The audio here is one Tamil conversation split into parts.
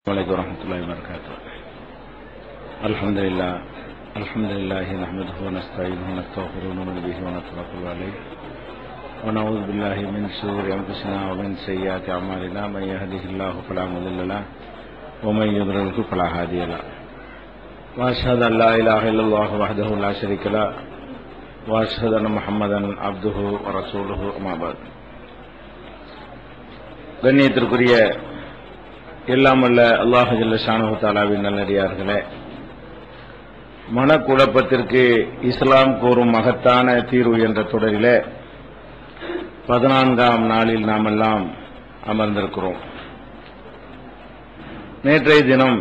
عليكم ورحمة الله وبركاته الحمد لله الحمد لله نحمده ونستعينه ونستغفره ونؤمن به ونتوكل عليه ونعوذ بالله من شرور أنفسنا ومن سيئات أعمالنا من يهده الله فلا مضل له ومن يضلله فلا هادي له وأشهد أن لا إله إلا الله وحده لا شريك له وأشهد أن محمدا عبده ورسوله أما بعد கண்ணியத்திற்குரிய எல்லாம் வல்ல அல்லாஹு ஜல்ல ஷானஹு தாலாவின் நல்லடியார்களே மனக்குழப்பத்திற்கு இஸ்லாம் கூறும் மகத்தான தீர்வு என்ற தொடரிலே பதினான்காம் நாளில் நாம் எல்லாம் அமர்ந்திருக்கிறோம் நேற்றைய தினம்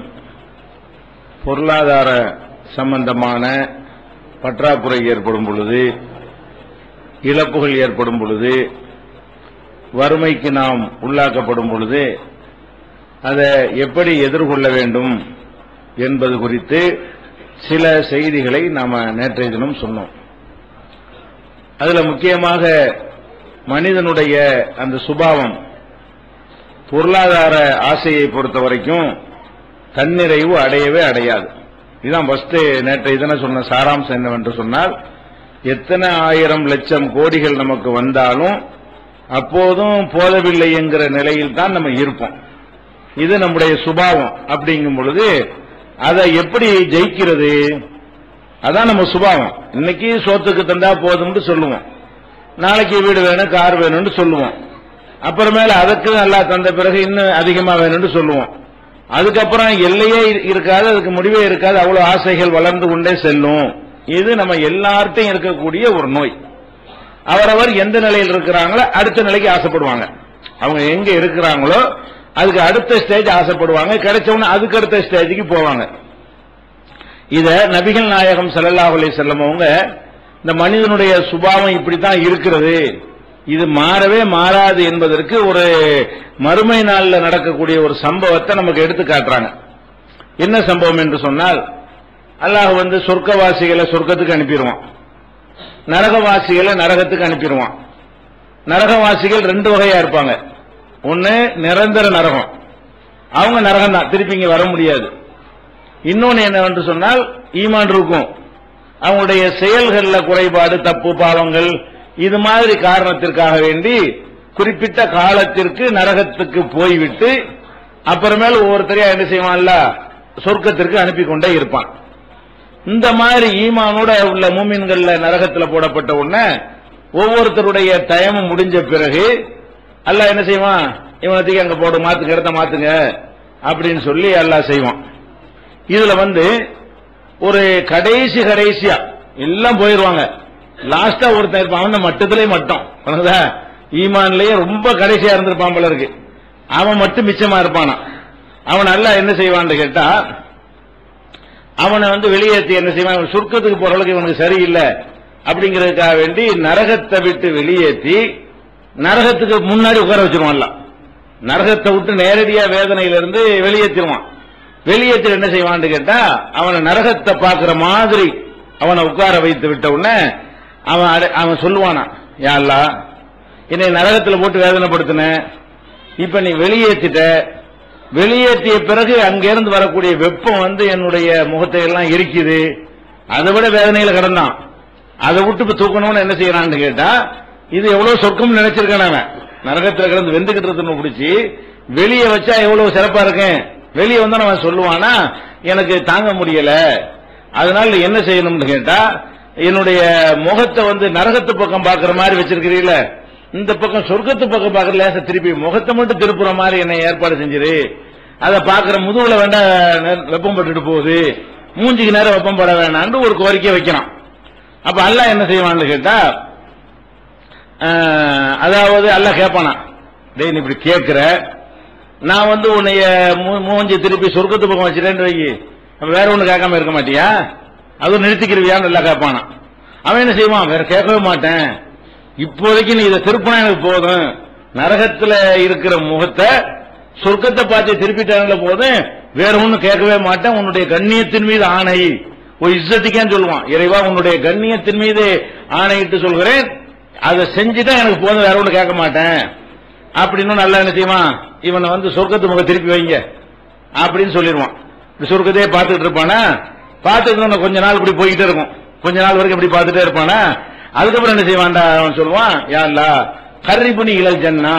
பொருளாதார சம்பந்தமான பற்றாக்குறை ஏற்படும் பொழுது இழப்புகள் ஏற்படும் பொழுது வறுமைக்கு நாம் உள்ளாக்கப்படும் பொழுது அதை எப்படி எதிர்கொள்ள வேண்டும் என்பது குறித்து சில செய்திகளை நாம நேற்றைய தினம் சொன்னோம் அதுல முக்கியமாக மனிதனுடைய அந்த சுபாவம் பொருளாதார ஆசையை பொறுத்த வரைக்கும் தன்னிறைவு அடையவே அடையாது இதுதான் ஃபர்ஸ்ட் நேற்றைய தினம் சொன்ன சாராம்சம் என்னவென்று சொன்னால் எத்தனை ஆயிரம் லட்சம் கோடிகள் நமக்கு வந்தாலும் அப்போதும் போதவில்லை என்கிற நிலையில் தான் நம்ம இருப்போம் இது நம்முடைய சுபாவம் அப்படிங்கும் பொழுது அதை எப்படி ஜெயிக்கிறது அதான் நம்ம சுபாவம் இன்னைக்கு சோத்துக்கு தந்தா போதும்னு சொல்லுவோம் நாளைக்கு வீடு வேணும் கார் வேணும்னு சொல்லுவோம் அப்புறமேல அதுக்கு நல்லா தந்த பிறகு இன்னும் அதிகமா வேணும்னு சொல்லுவோம் அதுக்கப்புறம் எல்லையே இருக்காது அதுக்கு முடிவே இருக்காது அவ்வளவு ஆசைகள் வளர்ந்து கொண்டே செல்லும் இது நம்ம எல்லார்ட்டையும் இருக்கக்கூடிய ஒரு நோய் அவரவர் எந்த நிலையில் இருக்கிறாங்களோ அடுத்த நிலைக்கு ஆசைப்படுவாங்க அவங்க எங்க இருக்கிறாங்களோ அதுக்கு அடுத்த ஸ்டேஜ் ஆசைப்படுவாங்க கிடைச்ச உடனே அதுக்கு அடுத்த ஸ்டேஜுக்கு போவாங்க இத நபிகள் நாயகம் ஸல்லல்லாஹு அலைஹி வஸல்லம் அவங்க இந்த மனிதனுடைய சுபாவம் இப்படித்தான் இருக்கிறது இது மாறவே மாறாது என்பதற்கு ஒரு மறுமை நாளில் நடக்கக்கூடிய ஒரு சம்பவத்தை நமக்கு எடுத்து காட்டுறாங்க என்ன சம்பவம் என்று சொன்னால் அல்லாஹ் வந்து சொர்க்கவாசிகளை சொர்க்கத்துக்கு அனுப்பிடுவான் நரகவாசிகளை நரகத்துக்கு அனுப்பிடுவான் நரகவாசிகள் ரெண்டு வகையா இருப்பாங்க ஒன்னு நிரந்தர நரகம் அவங்க நரகம் தான் திருப்பி இங்க வர முடியாது இன்னொன்னு என்னவென்று சொன்னால் ஈமான் இருக்கும் அவங்களுடைய செயல்கள்ல குறைபாடு தப்பு பாவங்கள் இது மாதிரி காரணத்திற்காக வேண்டி குறிப்பிட்ட காலத்திற்கு நரகத்துக்கு போய்விட்டு அப்புறமேல் ஒவ்வொருத்தரையா என்ன செய்வான்ல சொர்க்கத்திற்கு அனுப்பி கொண்டே இருப்பான் இந்த மாதிரி ஈமானோட உள்ள மூமின்கள்ல நரகத்துல போடப்பட்ட உடனே ஒவ்வொருத்தருடைய டயமும் முடிஞ்ச பிறகு அல்லாஹ் என்ன செய்வான் இவனத்துக்கு அங்க போடு மாத்துங்க இடத்த மாத்துங்க அப்படின்னு சொல்லி அல்லாஹ் செய்வான் இதுல வந்து ஒரு கடைசி கடைசியா எல்லாம் போயிருவாங்க லாஸ்டா ஒருத்தன் இருப்பான் அவன் மட்டத்திலே மட்டும் புரியுதா? ஈமான்லயே ரொம்ப கடைசியா இருந்திருப்பான் போல இருக்கு அவன் மட்டும் மிச்சமா இருப்பானா அவன் நல்லா என்ன செய்வான்னு கேட்டா அவனை வந்து வெளியேற்றி என்ன செய்வான் இவன் சுருக்கத்துக்கு போற அளவுக்கு இவனுக்கு சரியில்லை அப்படிங்கிறதுக்காக வேண்டி நரகத்தை விட்டு வெளியேற்றி நரகத்துக்கு முன்னாடி உட்கார வச்சிருவான்ல நரகத்தை விட்டு நேரடியா வேதனையிலிருந்து வெளியேற்றிடுவான் வெளியேற்றி என்ன செய்வான்னு கேட்டா அவனை நரகத்தை பார்க்கிற மாதிரி அவனை உட்கார வைத்து விட்ட உடனே அவன் அட- அவன் சொல்லுவானா யா அல்லாஹ் என்னை நரகத்துல போட்டு வேதனைப்படுத்தின இப்ப நீ வெளியேற்றிட்ட வெளியேற்றிய பிறகு அங்கிருந்து வரக்கூடிய வெப்பம் வந்து என்னுடைய முகத்தை எல்லாம் எரிக்குது அதை விட வேதனையில கிடந்தான் அதை விட்டு இப்ப தூக்கணும்னு என்ன செய்யறான்னு கேட்டா இது எவ்வளவு சொர்க்கம் நினைச்சிருக்கான் அவன் நரகத்துல கிடந்து வெந்துகிட்டு இருக்குன்னு பிடிச்சி வெளியே வச்சா எவ்வளவு சிறப்பா இருக்கேன் வெளியே வந்தா அவன் சொல்லுவானா எனக்கு தாங்க முடியல அதனால என்ன செய்யணும்னு கேட்டா என்னுடைய முகத்தை வந்து நரகத்து பக்கம் பாக்குற மாதிரி வச்சிருக்கிறீங்கள இந்த பக்கம் சொர்க்கத்து பக்கம் பாக்குற லேச திருப்பி முகத்தை மட்டும் திருப்புற மாதிரி என்னை ஏற்பாடு செஞ்சிரு அதை பாக்குற முதுகுல வேண்டாம் நெ- வெப்பம் பட்டுட்டு போகுது மூஞ்சிக்கு நேரம் வெப்பம் பட வேணாம்னு ஒரு கோரிக்கை வைக்கிறான் அப்ப அல்லாஹ் என்ன செய்வான்னு கேட்டா ஆஹ், அதாவது அல்லாஹ் கேட்பானா டேய் நீ இப்படி கேட்கிற நான் வந்து உன்னைய மூ- மூஞ்சி திருப்பி சொர்க்கத்து பக்கம் வச்சிட்டேன்னு வை அப்ப வேற ஒண்ணு கேட்காம இருக்க மாட்டியா அதுவும் நிறுத்திக்கிருவியான்னு எல்லாம் கேட்பானா அவன் என்ன செய்வான் வேற கேட்கவே மாட்டேன் இப்போதைக்கு நீ இதை திருப்பினா எனக்கு போதும் நரகத்துல இருக்கிற முகத்தை சொர்க்கத்தை பார்த்து திருப்பிட்டாங்கள போதும் வேற ஒண்ணும் கேட்கவே மாட்டேன் உன்னுடைய கண்ணியத்தின் மீது ஆணை ஒரு இஸ்ஸத்துக்கேன்னு சொல்லுவான் இறைவா உன்னுடைய கண்ணியத்தின் மீது ஆணையிட்டு சொல்கிறேன் அதை செஞ்சுட்டா எனக்கு போதும் வேற ஒண்ணு கேட்க மாட்டேன் அப்படின்னு நல்லா என்ன செய்வான் இவனை வந்து சொர்க்கத்து முக திருப்பி வைங்க அப்படின்னு சொல்லிடுவான் இப்படி சொர்க்கத்தையே பார்த்துட்டு இருப்பானா பார்த்துட்டு இருந்தா கொஞ்ச நாள் இப்படி போய்கிட்டே இருக்கும் கொஞ்ச நாள் வரைக்கும் இப்படி பார்த்துட்டே இருப்பானா அதுக்கப்புறம் என்ன செய்வான்டா அவன் சொல்லுவான் யாருலா கர்ரிபுனி இழல் ஜன்னா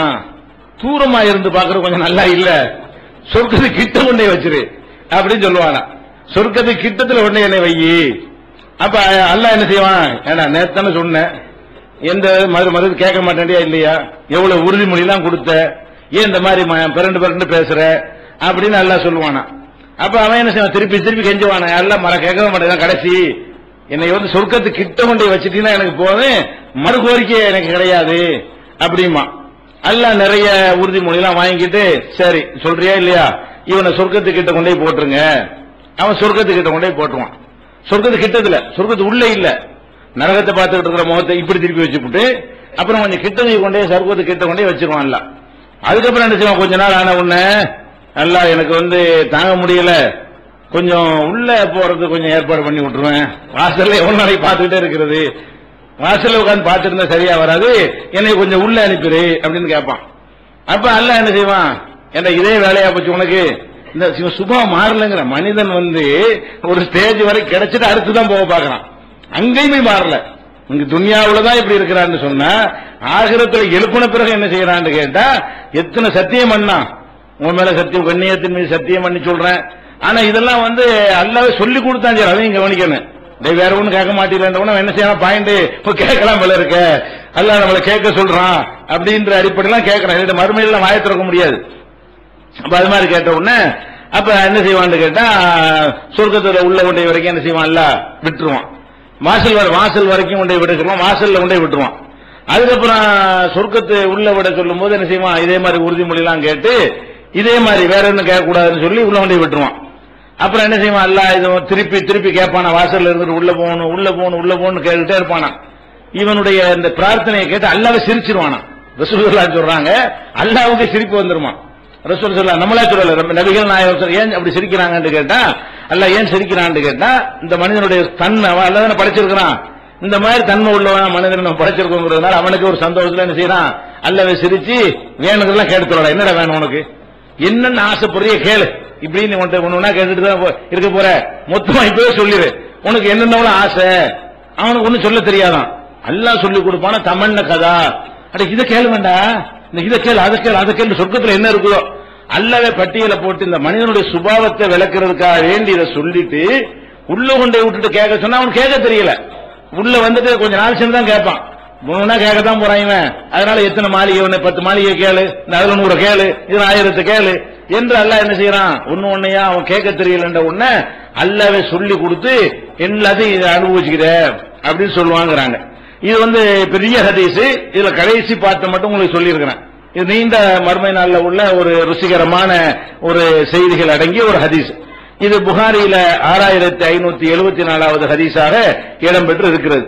தூரமா இருந்து பாக்குறது கொஞ்சம் நல்லா இல்ல சொர்க்கத்து கிட்ட கொண்டே வச்சிரு அப்படின்னு சொல்லுவானா சொர்க்கத்து கிட்டத்துல கொண்டே என்னை வையி அப்ப அல்லாஹ் என்ன செய்வான் ஏன்னா நேத்தானே சொன்னேன் எந்த மறு மறு கேட்க மாட்டேன்டியா இல்லையா எவ்வளவு உறுதிமொழி எல்லாம் கொடுத்த ஏன் இந்த மாதிரி ம- பிறண்டு பிறண்டு பேசுற அப்படின்னு அல்லாஹ் சொல்லுவானா அப்ப அவன் என்ன செய்வான் திருப்பி திருப்பி கெஞ்சுவானா எல்லாம் மர கேட்கவே மாட்டேன் கடைசி என்னை வந்து சொர்க்கத்து கிட்ட கொண்டு வச்சிட்டீங்கன்னா எனக்கு போதும் மறு கோரிக்கை எனக்கு கிடையாது அப்படிமா அல்லாஹ் நிறைய உறுதிமொழி எல்லாம் வாங்கிட்டு சரி சொல்றியா இல்லையா இவனை சொர்க்கத்து கிட்ட கொண்டே போட்டுருங்க அவன் சொர்க்கத்து கிட்ட கொண்டே போட்டுருவான் சொர்க்கத்து கிட்டத்துல சொர்க்கத்து உள்ள இல்ல நரகத்தை பார்த்துக்கிட்டு இருக்கிற முகத்தை இப்படி திருப்பி வச்சுப்புட்டு அப்புறம் கொஞ்சம் கிட்ட கொண்டே சொர்க்கத்து கிட்ட கொண்டே வச்சிருவான்ல அதுக்கப்புறம் என்ன செய்வான் கொஞ்ச நாள் ஆன உடனே நல்லா எனக்கு வந்து தாங்க முடியல கொஞ்சம் உள்ள போறது கொஞ்சம் ஏற்பாடு பண்ணி விட்டுருவேன் வாசல்ல எவ்வளவு நாளைக்கு பார்த்துக்கிட்டே இருக்கிறது வாசல்ல உட்கார்ந்து பார்த்துட்டு இருந்தா சரியா வராது என்னை கொஞ்சம் உள்ள அனுப்பிடு அப்படின்னு கேட்பான் அப்ப அல்லாஹ் என்ன செய்வான் என்ன இதே வேலையா போச்சு உனக்கு இந்த சிவ- சுபம் மாறலங்கிற மனிதன் வந்து ஒரு ஸ்டேஜ் வரை கிடைச்சிட்டு அடுத்து தான் போக பார்க்கறான் அங்கேயுமே மாறல இங்க துனியாவுல தான் இப்படி இருக்கிறான்னு சொன்னா ஆகிரத்துல எழுப்பின பிறகு என்ன செய்யறான்னு கேட்டா எத்தனை சத்தியம் பண்ணா உன் மேல சத்தியம் கண்ணியத்தின் மீது சத்தியம் பண்ணி சொல்றேன் ஆனா இதெல்லாம் வந்து அல்லாவே சொல்லி கொடுத்தான் சரி அதையும் கவனிக்கணும் டேய் வேற ஒண்ணும் கேட்க மாட்டேங்கிறவன என்ன செய்யலாம் பாயிண்ட் இப்ப கேட்கலாம் போல இருக்க அல்லாஹ் நம்மளை கேட்க சொல்றான் அப்படின்ற அடிப்படையெல்லாம் கேட்கறான் இது மறுமையில வாய திறக்க முடியாது அப்ப அது மாதிரி கேட்ட உடனே அப்ப என்ன செய்வான்னு கேட்டா சொர்க்கத்துல உள்ள கொண்டை வரைக்கும் என்ன செய்வான்ல விட்டுருவான் வாசல் வர வாசல் வரைக்கும் கொண்டே விட்டுருவான் வாசல்ல கொண்டே விட்டுருவான் அதுக்கப்புறம் சொர்க்கத்து உள்ள விட சொல்லும் போது என்ன செய்வான் இதே மாதிரி உறுதிமொழி எல்லாம் கேட்டு இதே மாதிரி வேற என்ன கேட்கக்கூடாதுன்னு சொல்லி உள்ள கொண்டே விட்டுருவான் அப்புறம் என்ன செய்வான் அல்ல இது திருப்பி திருப்பி கேட்பானா வாசல்ல இருந்துட்டு உள்ள போகணும் உள்ள போகணும் உள்ள போகணும் கேட்டுட்டே இருப்பானா இவனுடைய இந்த பிரார்த்தனையை கேட்டு அல்லாவே சிரிச்சிருவானா ரசூலுல்லா சொல்றாங்க அல்லாவுக்கு சிரிப்பு வந்துருமா ரசூல் சொல்லா நம்மளா சொல்லல நம்ம நபிகள் நாயகம் சொல்ல, ஏன் அப்படி சிரிக்கிறாங்கன்னு கேட்டா அல்லாஹ் ஏன் சிரிக்கிறான்னு கேட்டா இந்த மனிதனுடைய தன்மை அவன் அல்ல தானே படைச்சிருக்கிறான் இந்த மாதிரி தன்மை உள்ளவன் மனிதன் நம்ம படைச்சிருக்கோங்கிறதுனால அவனுக்கு ஒரு சந்தோஷத்துல என்ன செய்யறான் அல்லவே சிரிச்சு வேணுங்கிறதெல்லாம் கேட்டு சொல்லலாம் என்னடா வேணும் உனக்கு என்னென்ன ஆசைப்படுறிய கேளு இப்படி நீ உன்கிட்ட ஒண்ணுனா கேட்டுட்டு தான் போ- இருக்க போற மொத்தமா இப்பவே சொல்லிடு உனக்கு என்னென்ன ஆசை அவனுக்கு ஒண்ணும் சொல்ல தெரியாதான் அல்லாஹ் சொல்லி கொடுப்பான தமன்ன கதா அட இதை கேளு வேண்டாம் இந்த இதை கேளு அதை கேளு அதை கேளு சொர்க்கத்துல என்ன இருக்குதோ அல்லவே பட்டியலை போட்டு இந்த மனிதனுடைய சுபாவத்தை விளக்குறதுக்காக வேண்டி இதை சொல்லிட்டு உள்ள கொண்டே விட்டுட்டு கேட்க சொன்னா அவன் கேட்க தெரியல உள்ள வந்துட்டு கொஞ்ச நாள் சேர்ந்து தான் கேட்பான் ஒண்ணுனா கேட்கத்தான் போறான் இவன் அதனால எத்தனை மாளிகை ஒண்ணு பத்து மாளிகை கேளு இந்த அதுல நூறு கேளு இது ஆயிரத்து கேளு என்று அல்லாஹ் என்ன செய்யறான் ஒண்ணு ஒன்னையா அவன் கேட்க தெரியலன்ற உடனே அல்லாவே சொல்லி கொடுத்து எல்லாத்தையும் இதை அனுபவிச்சுக்கிற அப்படின்னு சொல்லுவாங்கிறாங்க இது வந்து பெரிய ஹதீஸ் இதுல கடைசி பாட்டை மட்டும் உங்களுக்கு சொல்லியிருக்கிறேன் இது நீண்ட மர்மை நாள்ல உள்ள ஒரு ருசிகரமான ஒரு செய்திகள் அடங்கிய ஒரு ஹதீஸ் இது புகாரியில ஆறாயிரத்தி ஐநூத்தி எழுபத்தி நாலாவது ஹதீஸாக இடம்பெற்று இருக்கிறது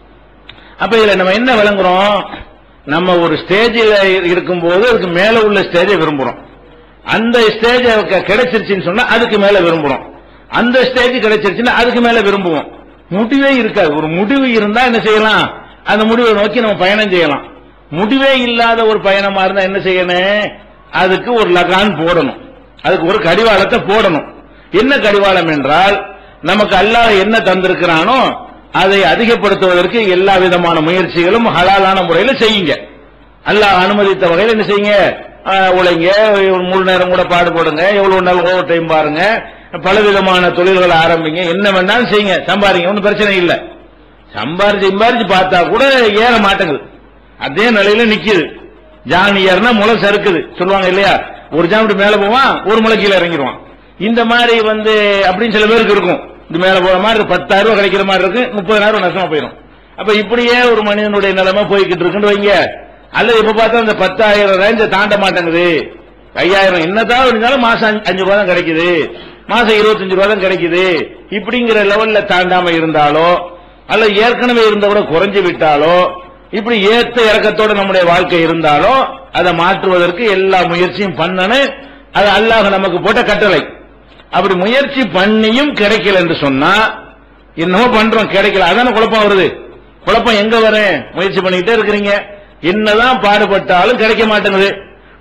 அப்ப இதுல நம்ம என்ன விளங்குறோம் நம்ம ஒரு ஸ்டேஜில் இருக்கும்போது அதுக்கு மேல உள்ள ஸ்டேஜை விரும்புறோம் அந்த ஸ்டேஜ் கிடைச்சிருச்சுன்னு சொன்னா அதுக்கு மேல விரும்புறோம் அந்த ஸ்டேஜ் கிடைச்சிருச்சுன்னா அதுக்கு மேல விரும்புவோம் முடிவே இருக்காது ஒரு முடிவு இருந்தா என்ன செய்யலாம் அந்த முடிவை நோக்கி நம்ம பயணம் செய்யலாம் முடிவே இல்லாத ஒரு பயணமா இருந்தா என்ன செய்யணும் அதுக்கு ஒரு லகான் போடணும் அதுக்கு ஒரு கடிவாளத்தை போடணும் என்ன கடிவாளம் என்றால் நமக்கு அல்லாஹ் என்ன தந்திருக்கிறானோ அதை அதிகப்படுத்துவதற்கு எல்லா விதமான முயற்சிகளும் ஹலாலான முறையில செய்யுங்க அல்லாஹ் அனுமதித்த வகையில் என்ன செய்யுங்க ஆஹ், உழைங்க முழு நேரம் கூட பாடுபடுங்க எவ்வளவு நாள் ஓவர் டைம் பாருங்க பல விதமான தொழில்களை ஆரம்பிங்க என்ன வேணாலும் செய்யுங்க சம்பாதிங்க ஒன்றும் பிரச்சனை இல்லை சம்பாரிச்சு சம்பாரிச்சு பார்த்தா கூட ஏற மாட்டேங்குது அதே நிலையில நிக்குது ஜான் ஏறினா முளை சறுக்குது சொல்லுவாங்க இல்லையா ஒரு ஜான் இப்படி மேல போவான் ஒரு முளை கீழே இறங்கிடுவான் இந்த மாதிரி வந்து அப்படின்னு சில பேருக்கு இருக்கும் இது மேல போற மாதிரி இருக்கு, பத்தாயிரம் ரூபாய் கிடைக்கிற மாதிரி இருக்கு முப்பதாயிரம் ரூபாய் நஷ்டமா போயிடும் அப்ப இப்படியே ஒரு மனிதனுடைய நிலைமை போய்கிட்டு இருக்குன்னு வைங்க அல்லது இப்ப பார்த்தா அந்த பத்தாயிரம் ரேஞ்ச தாண்ட மாட்டேங்குது ஐயாயிரம் என்னதான் இருந்தாலும் மாசம் அஞ்சு- அஞ்சு ரூபா தான் கிடைக்குது மாசம் இருபத்தஞ்சு ரூபா தான் கிடைக்குது இப்படிங்கிற லெவல்ல தாண்டாம இருந்தாலோ அல்லது ஏற்கனவே இருந்த கூட குறைஞ்சு விட்டாலோ இப்படி ஏத்த இறக்கத்தோட நம்முடைய வாழ்க்கை இருந்தாலோ அதை மாற்றுவதற்கு எல்லா முயற்சியும் பண்ணணும் அது அல்லாஹ் நமக்கு போட்ட கட்டளை அப்படி முயற்சி பண்ணியும் கிடைக்கல என்று சொன்னா என்னமோ பண்றோம் கிடைக்கல அதான குழப்பம் வருது குழப்பம் எங்க வரேன் முயற்சி பண்ணிக்கிட்டே இருக்கிறீங்க என்னதான் பாடுபட்டாலும் கிடைக்க மாட்டேங்குது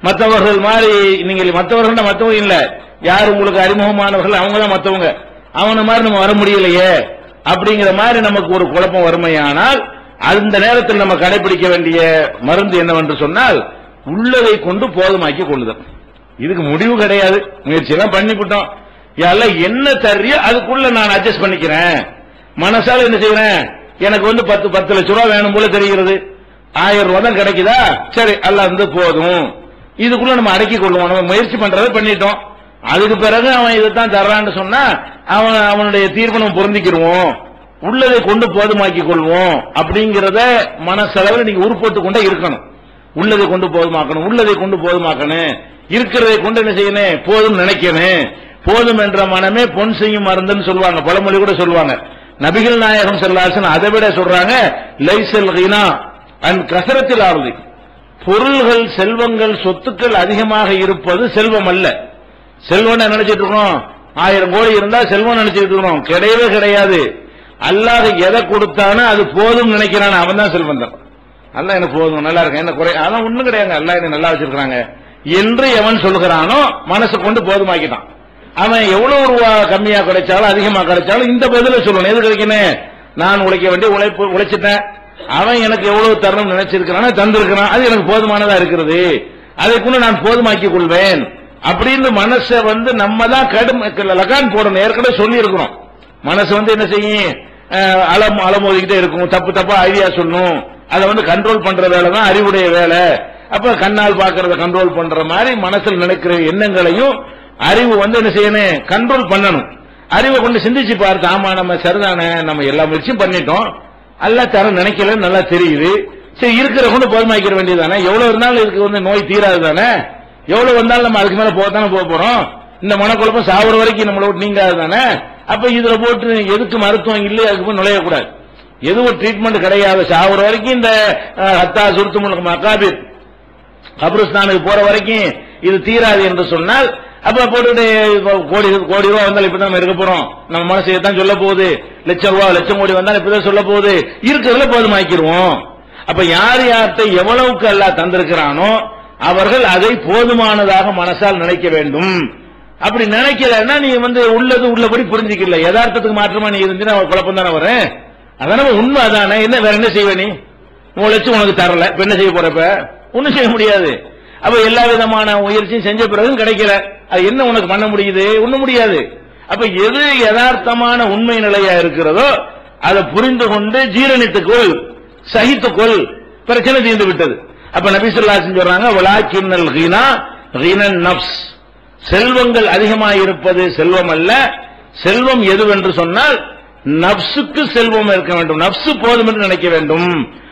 மற்றவர்கள் மாதிரி நீங்கள் மற்றவர்கள் மற்றவங்க இல்ல யார் உங்களுக்கு அறிமுகமானவர்கள் அவங்க தான் மற்றவங்க அவன மாதிரி நம்ம வர முடியலையே அப்படிங்கிற மாதிரி நமக்கு ஒரு குழப்பம் வறுமையானால் அந்த நேரத்தில் நம்ம கடைபிடிக்க வேண்டிய மருந்து என்னவென்று சொன்னால் உள்ளதை கொண்டு போதுமாக்கி கொள்ளுதல் இதுக்கு முடிவு கிடையாது முயற்சி எல்லாம் பண்ணிவிட்டோம் யாரெல்லாம் என்ன தர்றியோ அதுக்குள்ள நான் அட்ஜஸ்ட் பண்ணிக்கிறேன் மனசால என்ன செய்யறேன் எனக்கு வந்து பத்து பத்து லட்ச ரூபா வேணும் போல தெரிகிறது ஆயிரம் ரூபாய் தான் கிடைக்குதா சரி அல்ல இருந்து போதும் இதுக்குள்ள நம்ம அடக்கி கொள்ளுவோம் நம்ம முயற்சி பண்றதை பண்ணிட்டோம் அதுக்கு பிறகு அவன் இதைத்தான் தர்றான்னு சொன்னா அவன் அவனுடைய தீர்ப்பு நம்ம பொருந்திக்கிருவோம் உள்ளதை கொண்டு போதுமாக்கி கொள்வோம் அப்படிங்கறத மனசளவில் நீங்க உருப்போட்டு கொண்டே இருக்கணும் உள்ளதை கொண்டு போதுமாக்கணும் உள்ளதை கொண்டு போதுமாக்கணும் இருக்கிறதை கொண்டு என்ன செய்யணும் போதும் நினைக்கணும் போதும் என்ற மனமே பொன் செய்யும் மருந்துன்னு சொல்லுவாங்க பழமொழி கூட சொல்லுவாங்க நபிகள் நாயகம் செல்லாசன் அதை விட சொல்றாங்க லைசல் ஹினா அண்ட் கசரத்தில் ஆறுதி பொருள்கள் செல்வங்கள் சொத்துக்கள் அதிகமாக இருப்பது செல்வம் அல்ல செல்வம் நினைச்சிட்டு இருக்கோம் ஆயிரம் கோடி இருந்தா செல்வம் நினைச்சிட்டு இருக்கோம் கிடையவே கிடையாது அல்லாஹ் எதை கொடுத்தானோ அது போதும் நினைக்கிறான் அவன் தான் செல்வந்தன் அல்லாஹ் எனக்கு போதும் நல்லா இருக்கேன் என்ன குறை அதான் ஒண்ணும் கிடையாது அல்லாஹ் என்ன நல்லா வச்சிருக்காங்க என்று எவன் சொல்கிறானோ மனசு கொண்டு போதுமாக்கிட்டான் அவன் எவ்வளவு ரூபா கம்மியா கிடைச்சாலும் அதிகமா கிடைச்சாலும் இந்த பதில சொல்லணும் எது கிடைக்கணும் நான் உழைக்க வேண்டிய உழைப்பு உழைச்சிட்டேன் அவன் எனக்கு எவ்வளவு தரணும் நினைச்சிருக்கிறானோ தந்திருக்கிறான் அது எனக்கு போதுமானதா இருக்கிறது அதைக்குள்ள நான் போதுமாக்கிக் கொள்வேன் அப்படின்னு மனசை வந்து நம்ம தான் கடும் லகான் போடணும் ஏற்கனவே சொல்லி இருக்கிறோம் மனசு வந்து என்ன செய்யும் அஹ், அலம் அலமோதிக்கிட்டே இருக்கும் தப்பு தப்பா ஐடியா சொல்லணும் அதை வந்து கண்ட்ரோல் பண்ற வேலை தான் அறிவுடைய வேலை அப்ப கண்ணால் பாக்குறத கண்ட்ரோல் பண்ற மாதிரி மனசில் நினைக்கிற எண்ணங்களையும் அறிவு வந்து என்ன செய்யணும் கண்ட்ரோல் பண்ணணும் அறிவை கொண்டு சிந்திச்சு பார்த்து ஆமா நம்ம சரிதானே நம்ம எல்லா முயற்சியும் பண்ணிட்டோம் அல்ல தர நினைக்கல நல்லா தெரியுது சரி இருக்கிற கொண்டு போதுமாக்கிற வேண்டியதானே எவ்வளவு இருந்தாலும் இதுக்கு வந்து நோய் தீராது தானே எவ்வளவு வந்தாலும் நம்ம அதுக்கு மேல போகத்தானே போக போறோம் இந்த மனக்குழப்பம் சாவர வரைக்கும் நம்மள விட்டு நீங்காது தானே அப்ப இதுல போட்டு எதுக்கு மருத்துவம் இல்லை அதுக்கு போய் நுழையக்கூடாது எது ஒரு ட்ரீட்மெண்ட் கிடையாது சாவர வரைக்கும் இந்த அஹ், ஹத்தா சுருத்து மக்காபிர் கபிரஸ்தானுக்கு போற வரைக்கும் இது தீராது என்று சொன்னால் அப்ப போட்டுட்டு இப்ப கோடி கோடி ரூபா வந்தாலும் இப்பதான் நம்ம இருக்க போறோம் நம்ம மனசு தான் சொல்ல போகுது லட்சம் ரூபா லட்சம் கோடி வந்தாலும் இப்பதான் சொல்ல போகுது இருக்கிறதுல போதுமாக்கிடுவோம் அப்ப யார் யார்கிட்ட எவ்வளவுக்கு அல்லாஹ் தந்திருக்கிறானோ அவர்கள் அதை போதுமானதாக மனசால் நினைக்க வேண்டும் அப்படி நினைக்கலன்னா நீ வந்து உள்ளது உள்ளபடி புரிஞ்சுக்கல யதார்த்தத்துக்கு மாற்றமா நீ இருந்துன்னா குழப்பம் தானே வரும் அதான உண்மை அதானே என்ன வேற என்ன செய்வ நீ உன் லட்சம் உனக்கு தரல இப்ப என்ன செய்ய போறப்ப ஒண்ணும் செய்ய முடியாது அப்ப எல்லா விதமான முயற்சியும் செஞ்ச பிறகும் கிடைக்கல அது என்ன உனக்கு பண்ண முடியுது ஒண்ணும் முடியாது அப்ப எது யதார்த்தமான உண்மை நிலையா இருக்கிறதோ அதை புரிந்து கொண்டு ஜீரணித்துக்கொள் சகித்துக்கொள் பிரச்சனை தீர்ந்து விட்டது அப்ப நபி சொல்லாசன் சொல்றாங்க வலாக்கின்னல் ஹீனா ஹீனன் நப்ஸ் செல்வங்கள் அதிகமாக இருப்பது செல்வம் அல்ல செல்வம் எதுவென்று சொன்னால் நப்சுக்கு செல்வம் இருக்க வேண்டும் நப்சு போதும் என்று நினைக்க வேண்டும்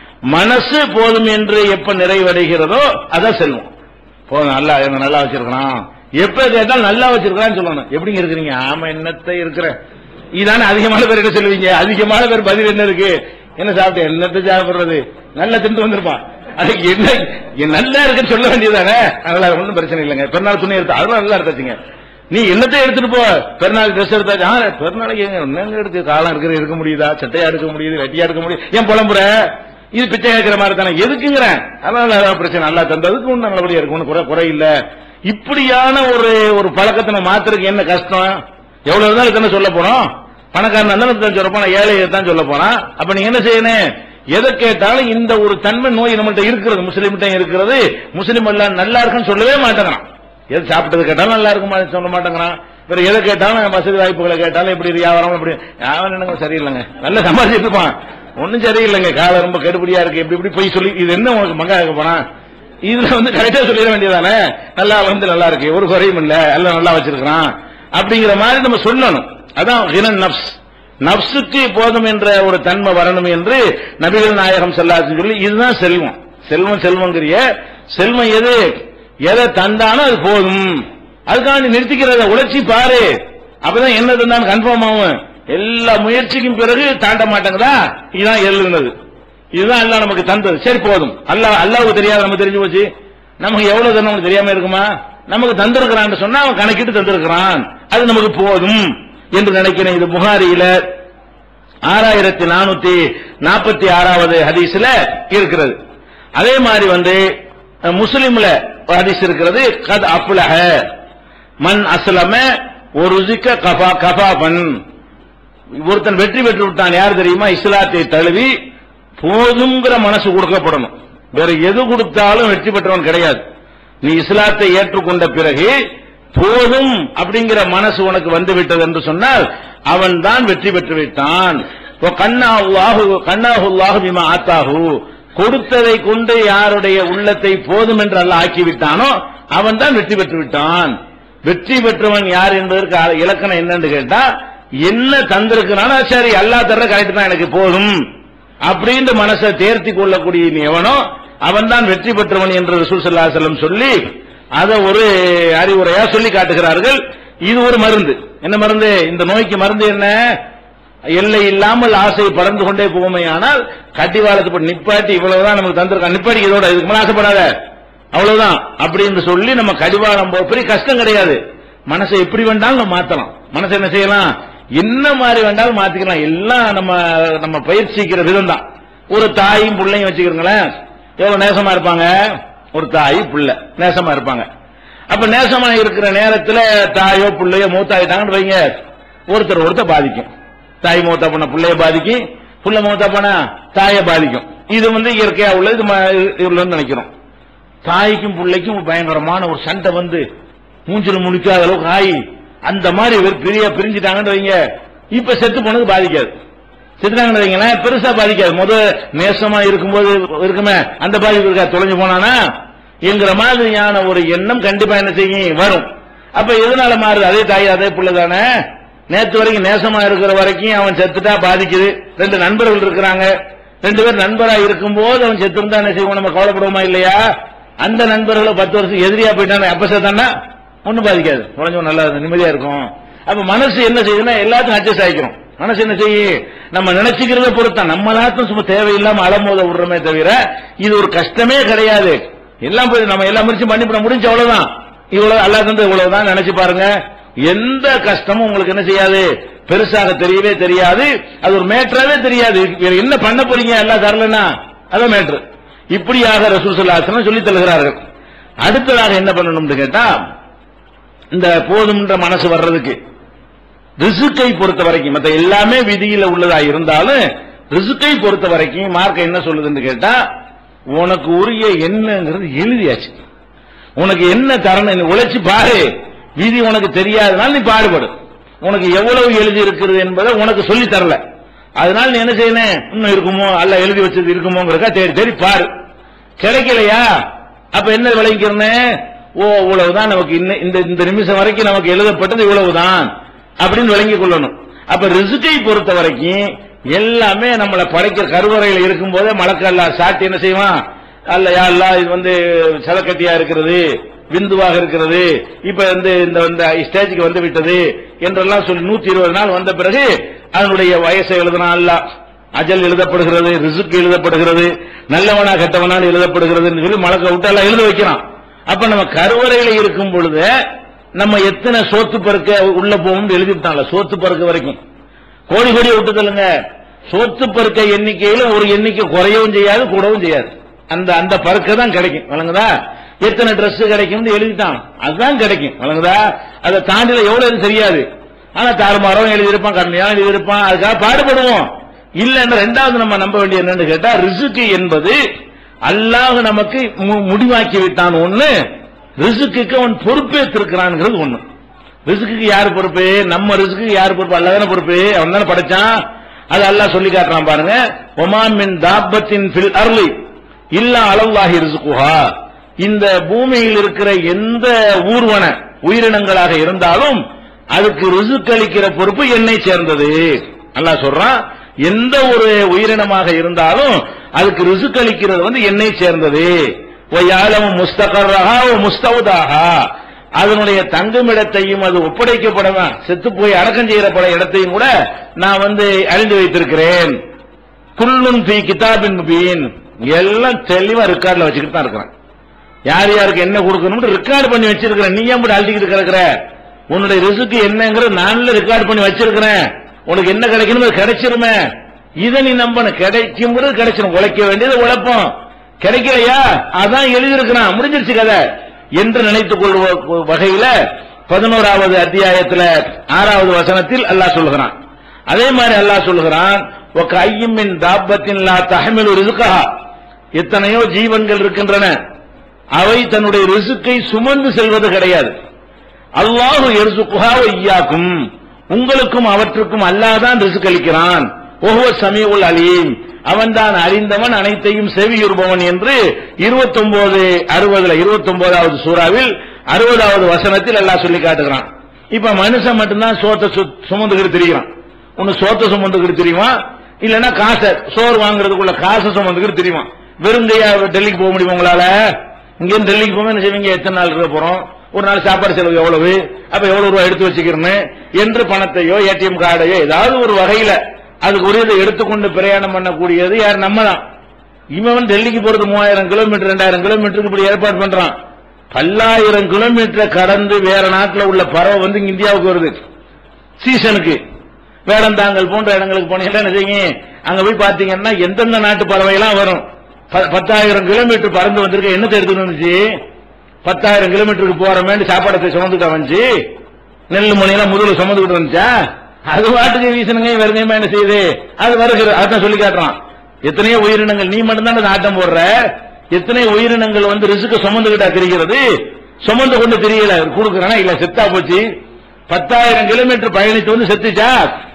மனசு போதும் என்று எப்ப நிறைவடைகிறதோ அதான் செல்வம் போதும் நல்லா என்ன நல்லா வச்சிருக்கிறான் எப்ப கேட்டாலும் நல்லா வச்சிருக்கான்னு சொல்லணும் எப்படிங்க இருக்கிறீங்க ஆமா என்னத்தை இருக்கிறேன் இதானே அதிகமான பேர் என்ன சொல்லுவீங்க அதிகமான பேர் பதில் என்ன இருக்கு என்ன சாப்பிட்டேன் என்னத்தை சாப்பிடுறது நல்லா திண்டு வந்திருப்பான் அதுக்கு என்ன என் நல்லா இருக்குன்னு சொல்ல வேண்டியதானே அதனால ஒன்றும் பிரச்சனை இல்லைங்க பெருநாள் துணி எடுத்து அதெல்லாம் நல்லா எடுத்தாச்சுங்க நீ என்னத்தை எடுத்துட்டு போ பெருநாள் ட்ரெஸ் எடுத்தாச்சு ஆ பெருநாளைக்கு எங்க என்னங்க எடுத்து காலம் இருக்கிற இருக்க முடியுதா சட்டையா எடுக்க முடியுது வெட்டியா எடுக்க முடியுது ஏன் புலம்புற இது பிச்சை கேட்கிற மாதிரி தானே எதுக்குங்கிறேன் அதனால அதான் பிரச்சனை நல்லா தந்ததுக்கு ஒன்றும் நல்லபடியா இருக்கும் ஒன்றும் குறை குறை இல்ல இப்படியான ஒரு ஒரு பழக்கத்தை நம்ம மாத்துறதுக்கு என்ன கஷ்டம் எவ்வளவு இருந்தாலும் இத்தனை சொல்ல போறோம் பணக்காரன் இருந்தாலும் இத்தனை சொல்ல போனா ஏழை தான் சொல்ல போறான் அப்ப நீங்க என்ன செய்யணும் எதை கேட்டாலும் இந்த ஒரு தன்மை நோய் நம்மள்ட்ட இருக்கிறது முஸ்லீம்கிட்ட இருக்கிறது முஸ்லீம் எல்லாம் நல்லா இருக்குன்னு சொல்லவே மாட்டேங்கிறான் எது சாப்பிட்டது கேட்டாலும் நல்லா இருக்குமா சொல்ல மாட்டேங்கிறான் வேற எதை கேட்டாலும் வசதி வாய்ப்புகளை கேட்டாலும் இப்படி வியாபாரம் இப்படி அவன் என்னங்க சரியில்லைங்க நல்லா சம்பாதிச்சிட்டு இருப்பான் ஒன்னும் சரியில்லைங்க காலம் ரொம்ப கெடுபடியா இருக்கு இப்படி இப்படி போய் சொல்லி இது என்ன உனக்கு மங்கா இருக்க போறான் இதுல வந்து கரெக்டா சொல்லிட வேண்டியதானே நல்லா வந்து நல்லா இருக்கு ஒரு குறையும் இல்ல எல்லாம் நல்லா வச்சிருக்கிறான் அப்படிங்கிற மாதிரி நம்ம சொல்லணும் அதான் ஹினன் நப்ஸ் நப்சுக்கு போதும் என்ற ஒரு தன்மை வரணும் என்று நபிகள் நாயகம் செல்லாதுன்னு சொல்லி இதுதான் செல்வம் செல்வம் செல்வங்கிறிய செல்வம் எது எதை தந்தானோ அது போதும் அதுக்காக நீ நிறுத்திக்கிறத உழைச்சி பாரு அப்பதான் என்ன தந்தான்னு கன்ஃபார்ம் ஆகும் எல்லா முயற்சிக்கும் பிறகு தாண்ட மாட்டேங்குதா இதுதான் எழுதுனது இதுதான் எல்லாம் நமக்கு தந்தது சரி போதும் அல்லாஹ் அல்லாவுக்கு தெரியாது நம்ம தெரிஞ்சு போச்சு நமக்கு எவ்வளவு தந்தம் நமக்கு தெரியாம இருக்குமா நமக்கு தந்திருக்கிறான்னு சொன்னா அவன் கணக்கிட்டு தந்திருக்கிறான் அது நமக்கு போதும் என்று நினைக்கிறேன் இது புகாரியில ஆறாயிரத்தி நானூத்தி நாற்பத்தி ஆறாவது ஹதீஸ்ல இருக்கிறது அதே மாதிரி வந்து அஹ், முஸ்லிம்ல ஹதீஸ் இருக்கிறது கத் அப்லஹ மன் அஸ்லம ஒரு கஃபா கஃபாபன் ஒருத்தன் வெற்றி பெற்று விட்டான் யார் தெரியுமா இஸ்லாத்தை தழுவி போதுங்கிற மனசு கொடுக்கப்படணும் வேற எது கொடுத்தாலும் வெற்றி பெற்றவன் கிடையாது நீ இஸ்லாத்தை ஏற்றுக்கொண்ட பிறகு போதும் அப்படிங்கிற மனசு உனக்கு வந்து விட்டது என்று சொன்னால் அவன் தான் வெற்றி பெற்று விட்டான் கண்ணாஹு கண்ணாஹுல்லாஹு பிமா ஆத்தாஹு கொடுத்ததை கொண்டு யாருடைய உள்ளத்தை போதும் என்று அல்ல ஆக்கிவிட்டானோ அவன் தான் வெற்றி பெற்று விட்டான் வெற்றி பெற்றவன் யார் என்பதற்கு அ- இலக்கணம் என்னன்னு கேட்டா என்ன தந்திருக்கிறானோ சரி அல்லா தர்ற கரெக்ட் தான் எனக்கு போதும் அப்படின்ற மனசை தேர்த்தி கொள்ளக்கூடிய நீ எவனோ அவன் தான் வெற்றி பெற்றவன் என்று ரசூல் ஸல்லல்லாஹு அலைஹி வஸல்லம் சொல்லி அதை ஒரு அறிவுரையா சொல்லி காட்டுகிறார்கள் இது ஒரு மருந்து என்ன மருந்து இந்த நோய்க்கு மருந்து என்ன எல்லை இல்லாமல் ஆசை பறந்து கொண்டே போகுமையானால் கட்டிவாளத்தை போட்டு நிப்பாட்டி இவ்வளவுதான் நமக்கு தந்திருக்கான் நிப்பாட்டி இதோட இதுக்கு மேல ஆசைப்படாத அவ்வளவுதான் அப்படின்னு சொல்லி நம்ம கடிவாளம் போ பெரிய கஷ்டம் கிடையாது மனசை எப்படி வேண்டாலும் நம்ம மாத்தலாம் மனசை என்ன செய்யலாம் என்ன மாதிரி வேண்டாலும் மாத்திக்கலாம் எல்லாம் நம்ம நம்ம பயிற்சிக்கிற விதம் தான் ஒரு தாயும் பிள்ளையும் வச்சுக்கிறீங்களேன் எவ்வளவு நேசமா இருப்பாங்க ஒரு தாய் பிள்ளை நேசமா இருப்பாங்க அப்ப நேசமா இருக்கிற நேரத்துல தாயோ பிள்ளையோ மூத்தாயிட்டாங்கன்னு வைங்க ஒருத்தர் ஒருத்தர் பாதிக்கும் தாய் மூத்தா பண்ண பிள்ளைய பாதிக்கும் புள்ள மூத்தா பண்ண தாயை பாதிக்கும் இது வந்து இயற்கையா உள்ளது இது ம- இதுலன்னு நினைக்கிறோம் தாய்க்கும் பிள்ளைக்கும் பயங்கரமான ஒரு சண்டை வந்து மூஞ்சில முழிக்காத அளவுக்கு ஆகி அந்த மாதிரி ஒரு பிரிய பிரிஞ்சுட்டாங்கன்னு வைங்க இப்ப செத்து போனது பாதிக்காது செத்துட்டாங்கன்னு வைங்களேன் பெருசா பாதிக்காது முத நேசமா இருக்கும்போது இருக்குமே அந்த பாதிப்பு இருக்கா தொலைஞ்சு போனானா என்கிற மாதிரியான ஒரு எண்ணம் கண்டிப்பா என்ன செய்யும் வரும் அப்ப எதனால மாறுது அதே தாய் அதே பிள்ளை தானே நேத்து வரைக்கும் நேசமா இருக்கிற வரைக்கும் அவன் செத்துட்டா பாதிக்குது ரெண்டு நண்பர்கள் இருக்கிறாங்க ரெண்டு பேர் நண்பரா இருக்கும்போது அவன் செத்து இருந்தா என்ன செய்வோம் நம்ம கவலைப்படுவோமா இல்லையா அந்த நண்பர்களும் பத்து வருஷம் எதிரியா போயிட்டானே அப்ப செத்தானா ஒண்ணும் பாதிக்காது குறைஞ்சவன் நல்லா நிம்மதியா இருக்கும் அப்ப மனசு என்ன செய்யுதுன்னா எல்லாத்தையும் அட்ஜஸ்ட் ஆகிக்கிறோம் மனசு என்ன செய்யும் நம்ம நினைச்சுக்கிறத பொறுத்தான் நம்ம நாட்டும் சும்மா தேவையில்லாம அலமோத விடுறோமே தவிர இது ஒரு கஷ்டமே கிடையாது எல்லாம் போய் நம்ம எல்லா முயற்சியும் பண்ணிவிட முடிஞ்ச அவ்வளவுதான் இவ்வளவு அல்லா தந்து இவ்வளவுதான் நினைச்சு பாருங்க எந்த கஷ்டமும் உங்களுக்கு என்ன செய்யாது பெருசாக தெரியவே தெரியாது அது ஒரு மேட்டராவே தெரியாது வேற என்ன பண்ண போறீங்க எல்லாம் தரலன்னா அதான் மேட்ரு இப்படியாக ரசூசல்லாசனம் சொல்லி தருகிறார்கள் அடுத்ததாக என்ன பண்ணணும்னு கேட்டா இந்த போதும்ன்ற மனசு வர்றதுக்கு ரிசுக்கை பொறுத்த வரைக்கும் மத்த எல்லாமே விதியில உள்ளதா இருந்தாலும் ரிசுக்கை பொறுத்த வரைக்கும் மார்க்க என்ன சொல்லுதுன்னு கேட்டா உனக்கு உரிய என்னங்கிறது எழுதியாச்சு உனக்கு என்ன தரணும் நீ உழைச்சு பாரு விதி உனக்கு தெரியாதனால நீ பாடுபடு உனக்கு எவ்வளவு எழுதி இருக்கிறது என்பதை உனக்கு சொல்லி தரல அதனால நீ என்ன செய்யணும் இன்னும் இருக்குமோ அல்ல எழுதி வச்சது இருக்குமோங்கிறக்கா தேடி தேடி பாரு கிடைக்கலையா அப்ப என்ன விளைவிக்கிறனே ஓ இவ்வளவுதான் நமக்கு இன்ன- இந்த இந்த நிமிஷம் வரைக்கும் நமக்கு எழுதப்பட்டது இவ்வளவுதான் அப்படின்னு விளங்கிக் கொள்ளணும் அப்ப ரிசுக்கை பொறுத்த வரைக்கும் எல்லாமே நம்மளை படைக்கிற கருவறையில் இருக்கும் போதே மலக்கல்லா சாட்டி என்ன செய்வான் அல்ல யா அல்லாஹ் இது வந்து செலக்கட்டியா இருக்கிறது விந்துவாக இருக்கிறது இப்ப வந்து இந்த இந்த ஸ்டேஜுக்கு வந்து விட்டது என்றெல்லாம் சொல்லி நூத்தி இருபது நாள் வந்த பிறகு அதனுடைய வயசை எழுதுனா அல்ல அஜல் எழுதப்படுகிறது ரிசுக்கு எழுதப்படுகிறது நல்லவனா கெட்டவனான்னு எழுதப்படுகிறது சொல்லி மலக்க விட்டு எல்லாம் எழுத வைக்கிறான் அப்ப நம்ம கருவறையில இருக்கும் பொழுது நம்ம எத்தனை சோத்து பருக்க உள்ள போகும்னு எழுதிவிட்டான்ல சோத்து பருக்க வரைக்கும் கோடி கோடியை விட்டு சொல்லுங்க சோத்து பருக்க எண்ணிக்கையில ஒரு எண்ணிக்கை குறையவும் செய்யாது கூடவும் செய்யாது அந்த அந்த பருக்க தான் கிடைக்கும் வழங்குதா எத்தனை Dress கிடைக்கும்னு எழுதிட்டான் அதுதான் கிடைக்கும் வழங்குதா அதை தாண்டில எவ்வளவு தெரியாது ஆனா தாறுமாறம் எழுதியிருப்பான் கண்மையாக எழுதியிருப்பான் அதுக்காக பாடுபடுவோம் இல்லன்னு ரெண்டாவது நம்ம நம்ப வேண்டியது என்னன்னு கேட்டா ரிசுக்கு என்பது அல்லாஹ் நமக்கு மு- முடிவாக்கி விட்டான் ஒண்ணு ரிசுக்குக்கு அவன் பொறுப்பேற்றிருக்கிறான்ங்கிறது ஒண்ணு ரிசுக்கு யார் பொறுப்பு நம்ம ரிசுக்கு யார் பொறுப்பு அல்ல தானே பொறுப்பு அவன் தானே படைச்சான் அது அல்லாஹ் சொல்லி காட்டுறான் பாருங்க ஒமான் மின் தாபத்தின் ஃபில் அருளி இல்லா அளவாகி ரிசுக்குஹா இந்த பூமியில் இருக்கிற எந்த ஊர்வன உயிரினங்களாக இருந்தாலும் அதுக்கு ரிசுக்கு அளிக்கிற பொறுப்பு என்னை சேர்ந்தது அல்லாஹ் சொல்றான் எந்த ஒரு உயிரினமாக இருந்தாலும் அதுக்கு ரிசுக்கு அளிக்கிறது வந்து என்னை சேர்ந்தது ஒய்யாலும் முஸ்தகர்ரஹா முஸ்தவுதாகா அதனுடைய தங்குமிடத்தையும் அது ஒப்படைக்கப்படவன் செத்து போய் அடக்கம் செய்யப்பட இடத்தையும் கூட நான் வந்து அறிந்து வைத்திருக்கிறேன் குல்லுன் பி கிதாபின் முபீன் எல்லாம் தெளிவா ரெக்கார்ட்ல வச்சுக்கிட்டு தான் இருக்கிறேன் யார் யாருக்கு என்ன கொடுக்கணும்னு ரெக்கார்ட் பண்ணி வச்சிருக்கிறேன் நீ ஏன் இப்படி அழுத்திக்கிட்டு கிடக்குற உன்னுடைய ரிசுக்கு என்னங்கிற நான்ல ரெக்கார்ட் பண்ணி வச்சிருக்கிறேன் உனக்கு என்ன கிடைக்கணும் அது கிடைச்சிருமே இதை நீ நம்பணும் கிடைக்குங்கிறது கிடைச்சிடும் உழைக்க வேண்டியது உழைப்போம் கிடைக்கலையா அதான் எழுதியிருக்கிறான் முடிஞ்சிருச்சு கதை என்று நினைத்துக் கொள்வ வகையில பதினோராவது அத்தியாயத்துல ஆறாவது வசனத்தில் அல்லாஹ் சொல்கிறான் அதே மாதிரி அல்லாஹ் சொல்கிறான் ஒக்க ஐயமின் தாபத்தின் லா தஹமில் ரிசுகா எத்தனையோ ஜீவன்கள் இருக்கின்றன அவை தன்னுடைய ரிசுக்கை சுமந்து செல்வது கிடையாது அல்லாஹு எரிசுக்குஹா ஐயாக்கும் உங்களுக்கும் அவற்றுக்கும் அல்லாதான் ரிசுக் அளிக்கிறான் ஒவ்வொரு சமீவுல் அலீம் அவன்தான் அறிந்தவன் அனைத்தையும் செவியுறுபவன் என்று இருபத்தொன்பது அறுபதுல இருபத்தொன்பதாவது சூறாவில் அறுபதாவது வசனத்தில் எல்லாம் சொல்லி காட்டுகிறான் இப்ப மனுஷன் மட்டும்தான் சோத்தை சு- சுமந்துக்கிட்டு திரிகிறான் ஒன்னு சோத்தை சுமந்துக்கிட்டு தெரியுமா இல்லன்னா காசை சோறு வாங்குறதுக்குள்ள காசை சுமந்துக்கிட்டு தெரியுமா வெறுங்கையா டெல்லிக்கு போக முடியுமா உங்களால இங்க டெல்லிக்கு போக என்ன செய்வீங்க எத்தனை நாள் இருக்க போறோம் ஒரு நாள் சாப்பாடு செலவு எவ்வளவு அப்ப எவ்வளவு ரூபாய் எடுத்து வச்சுக்கிறேன்னு என்று பணத்தையோ ஏடிஎம் கார்டையோ ஏதாவது ஒரு வகையில அதுக்கு உரியதை எடுத்துக்கொண்டு பிரயாணம் பண்ணக்கூடியது யார் நம்ம தான் இவன் டெல்லிக்கு போறது மூவாயிரம் கிலோமீட்டர் ரெண்டாயிரம் கிலோமீட்டருக்கு இப்படி ஏற்பாடு பண்றான் பல்லாயிரம் கிலோமீட்டரை கடந்து வேற நாட்டுல உள்ள பறவை வந்து இங்க இந்தியாவுக்கு வருது சீசனுக்கு வேடந்தாங்கல் போன்ற இடங்களுக்கு போனீங்கன்னா என்ன செய்யுங்க அங்க போய் பாத்தீங்கன்னா எந்தெந்த நாட்டு பறவை எல்லாம் வரும் ப- பத்தாயிரம் கிலோமீட்டர் பறந்து வந்திருக்க என்னத்தை எடுத்துட்டு வந்துச்சு பத்தாயிரம் கிலோமீட்டருக்கு போறமேன்னு சாப்பாடத்தை சுமந்துட்டு வந்துச்சு நெல் மணியெல்லாம் முதுகுல சுமந்துக்கிட்டு வந்துச்சா அது பாட்டுக்கு வீசணுங்க வெறுங்கையுமா என்ன செய்யுது அது வருகிற அதான் சொல்லி காட்டுறான் எத்தனையோ உயிரினங்கள் நீ மட்டும்தான் அந்த ஆட்டம் போடுற எத்தனை உயிரினங்கள் வந்து ரிசுக்க சுமந்துகிட்டா தெரிகிறது சுமந்து கொண்டு தெரியல கொடுக்குறேன்னா இல்ல செத்தா போச்சு பத்தாயிரம் கிலோமீட்டர் பயணித்து வந்து செத்துச்சா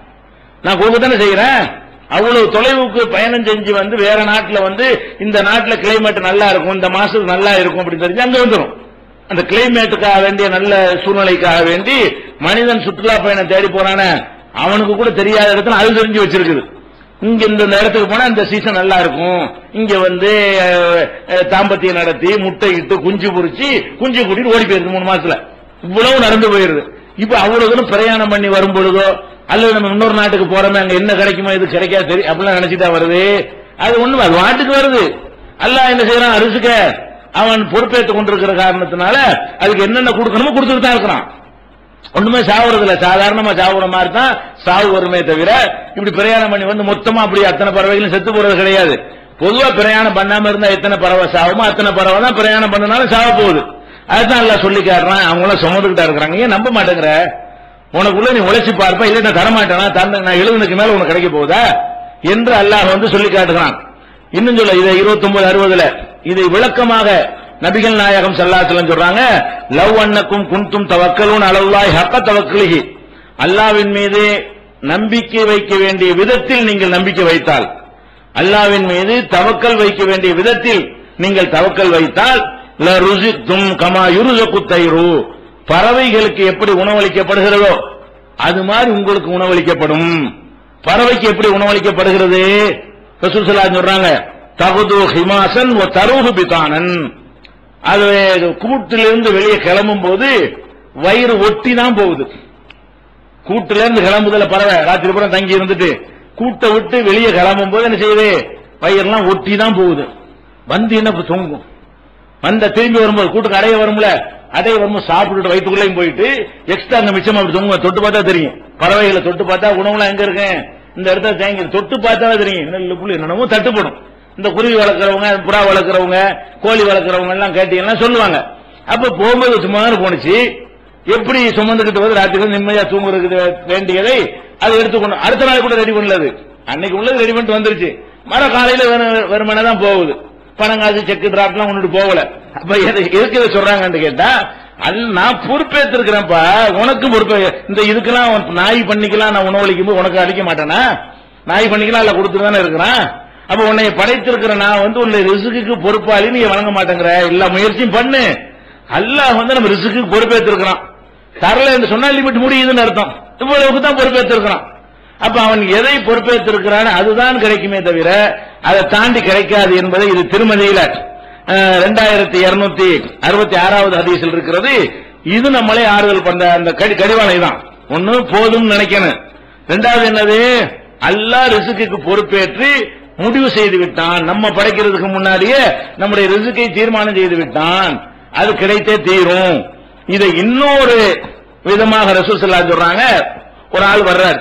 நான் கொடுக்க தானே செய்யறேன் அவ்வளவு தொலைவுக்கு பயணம் செஞ்சு வந்து வேற நாட்டுல வந்து இந்த நாட்டுல கிளைமேட் நல்லா இருக்கும் இந்த மாசத்துக்கு நல்லா இருக்கும் அப்படின்னு தெரிஞ்சு அங்க வந்துடும் அந்த கிளைமேட்டுக்காக வேண்டிய நல்ல சூழ்நிலைக்காக வேண்டி மனிதன் சுற்றுலா பயணம் தேடி போறானே அவனுக்கு கூட தெரியாத இடத்துல அது தெரிஞ்சு வச்சிருக்குது இங்க இந்த இந்த இடத்துக்கு போனா இந்த சீசன் நல்லா இருக்கும் இங்க வந்து அஹ், அஹ், தாம்பத்தியம் நடத்தி முட்டை இட்டு குஞ்சு பொரிச்சு குஞ்சு கூட்டிட்டு ஓடி போயிருது மூணு மாசத்துல இவ்வளவு நடந்து போயிருது இப்ப அவ்வளவு தூரம் பிரயாணம் பண்ணி வரும் பொழுதோ அல்லது நம்ம இன்னொரு நாட்டுக்கு போறோமே அங்க என்ன கிடைக்குமோ இது கிடைக்காது தெரியும் அப்படிலாம் நினைச்சிட்டா வருது அது ஒண்ணு அது வாட்டுக்கு வருது அல்லாஹ் என்ன செய்யறான் அரிசுக்க அவன் பொறுப்பேற்றுக் கொண்டிருக்கிற காரணத்தினால அதுக்கு என்னென்ன கொடுக்கணுமோ கொடுத்துட்டு தான் இருக்கிறான் ஒண்ணுமே சாவுறது இல்ல சாதாரணமா சாவுற மாதிரி தான் சாவு வருமே தவிர இப்படி பிரயாணம் பண்ணி வந்து மொத்தமா அப்படி அத்தனை பறவைகளும் செத்து போறது கிடையாது பொதுவா பிரயாணம் பண்ணாம இருந்தா எத்தனை பறவை சாவுமோ அத்தனை பறவை தான் பிரயாணம் பண்ணனாலும் சாவ போகுது அதுதான் எல்லாம் சொல்லி காட்டுறான் அவங்க எல்லாம் சுமந்துகிட்டா இருக்கிறாங்க ஏன் நம்ப மாட்டேங்கிற உனக்குள்ள நீ உழைச்சி பார்ப்ப இல்ல நான் தரமாட்டேனா தந்த நான் எழுதுனுக்கு மேல உனக்கு கிடைக்க போகுதா என்று அல்லாஹ் வந்து சொல்லி காட்டுகிறான் இன்னும் சொல்ல இதை இருபத்தி ஒன்பது அறுபதுல இதை விளக்கமாக நபிகள் நாயகம் சல்லாசலம் சொல்றாங்க லவ் அன்னக்கும் குன்தும் தவக்கலூன் அளவுலாய் ஹக்க தவக்கலிகி அல்லாவின் மீது நம்பிக்கை வைக்க வேண்டிய விதத்தில் நீங்கள் நம்பிக்கை வைத்தால் அல்லாவின் மீது தவக்கல் வைக்க வேண்டிய விதத்தில் நீங்கள் தவக்கல் வைத்தால் ல ருசித்தும் கமா யுருசக்கு தயிரு பறவைகளுக்கு எப்படி உணவளிக்கப்படுகிறதோ அது மாதிரி உங்களுக்கு உணவளிக்கப்படும் பறவைக்கு எப்படி உணவளிக்கப்படுகிறது ரசூல் ஸல்லல்லாஹு அலைஹி சொல்றாங்க தகுது ஹிமாசன் ஒ தருகு பிதானன் அது கூட்டிலிருந்து வெளியே கிளம்பும் போது வயிறு ஒட்டி தான் போகுது கூட்டுல இருந்து கிளம்புதல பறவை ராத்திரி பூரா தங்கி இருந்துட்டு கூட்டை விட்டு வெளியே கிளம்பும் போது என்ன செய்யுது வயிறெல்லாம் ஒட்டி தான் போகுது வந்து என்ன இப்ப தூங்கும் வந்த திரும்பி வரும்போது கூட்டுக்கு அடைய வரும்ல அடைய வரும்போது சாப்பிட்டுட்டு வயிற்றுக்குள்ளேயும் போயிட்டு எக்ஸ்ட்ரா அங்க மிச்சம் அப்படி தூங்க தொட்டு பார்த்தா தெரியும் பறவைகளை தொட்டு பார்த்தா உணவுலாம் எங்க இருக்கு இந்த இடத்துல தேங்கி இருக்கு. தொட்டு பார்த்தா தெரியும் நெல்லு புள்ளி என்னமோ தட்டுப்படும் இந்த குருவி வளர்க்குறவங்க புறா வளர்க்குறவங்க கோழி வளர்க்குறவங்க எல்லாம் கேட்டீங்கன்னா சொல்லுவாங்க அப்ப போகும்போது சும்மா போனுச்சு எப்படி சுமந்துகிட்டு வந்து ராத்திரி வந்து நிம்மதியா தூங்குறதுக்கு வேண்டியதை அதை எடுத்துக்கொண்டு அடுத்த நாள் கூட ரெடி பண்ணலது அன்னைக்கு உள்ளது ரெடி பண்ணிட்டு வந்துருச்சு மர காலையில வெறுமனே தான் போகுது பணங்காசு செக்கு டிராப்ட்லாம் கொண்டுட்டு போகல அப்ப எது- எதுக்கு இதை சொல்றாங்கன்னு கேட்டா அல்ல நான் பொறுப்பேற்றிருக்கிறேன்ப்பா உனக்கு பொறுப்பே இந்த இதுக்கெல்லாம் உன் நாய் பண்ணிக்கலாம் நான் உணவளிக்கும் போது உனக்கு அளிக்க மாட்டேனா நாய் பண்ணிக்கலாம் இல்ல கொடுத்துட்டு தானே இருக்கிறான் அப்ப உன்னை படைத்திருக்கிற நான் வந்து உன்னை ரிசுக்கு பொறுப்பாளி நீ வழங்க மாட்டேங்கிற எல்லா முயற்சியும் பண்ணு அல்லாஹ் வந்து நம்ம ரிசுக்கு பொறுப்பேற்றிருக்கிறான் தரல என்று சொன்னா லிமிட் முடியுதுன்னு அர்த்தம் இவ்வளவுக்கு தான் பொறுப்பேற்றிருக்கிறான் அப்ப அவன் எதை பொறுப்பேற்றிருக்கிறான் அதுதான் கிடைக்குமே தவிர அதை தாண்டி கிடைக்காது என்பதை இது திருமதியில ரெண்டாயிரத்தி இருநூத்தி அறுபத்தி ஆறாவது ஹதீஸில் இருக்கிறது இது நம்மளே ஆறுதல் பண்ற அந்த கடி கடிவாளை தான் ஒண்ணு போதும்னு நினைக்கணும் ரெண்டாவது என்னது அல்லாஹ் ரிசுக்கு பொறுப்பேற்று முடிவு செய்து விட்டான் நம்ம படைக்கிறதுக்கு முன்னாடியே நம்முடைய ரிசுக்கை தீர்மானம் செய்து விட்டான் அது கிடைத்தே தீரும் இதை இன்னொரு விதமாக ரசூல் ஸல்லல்லாஹு சொல்றாங்க ஒரு ஆள் வர்றார்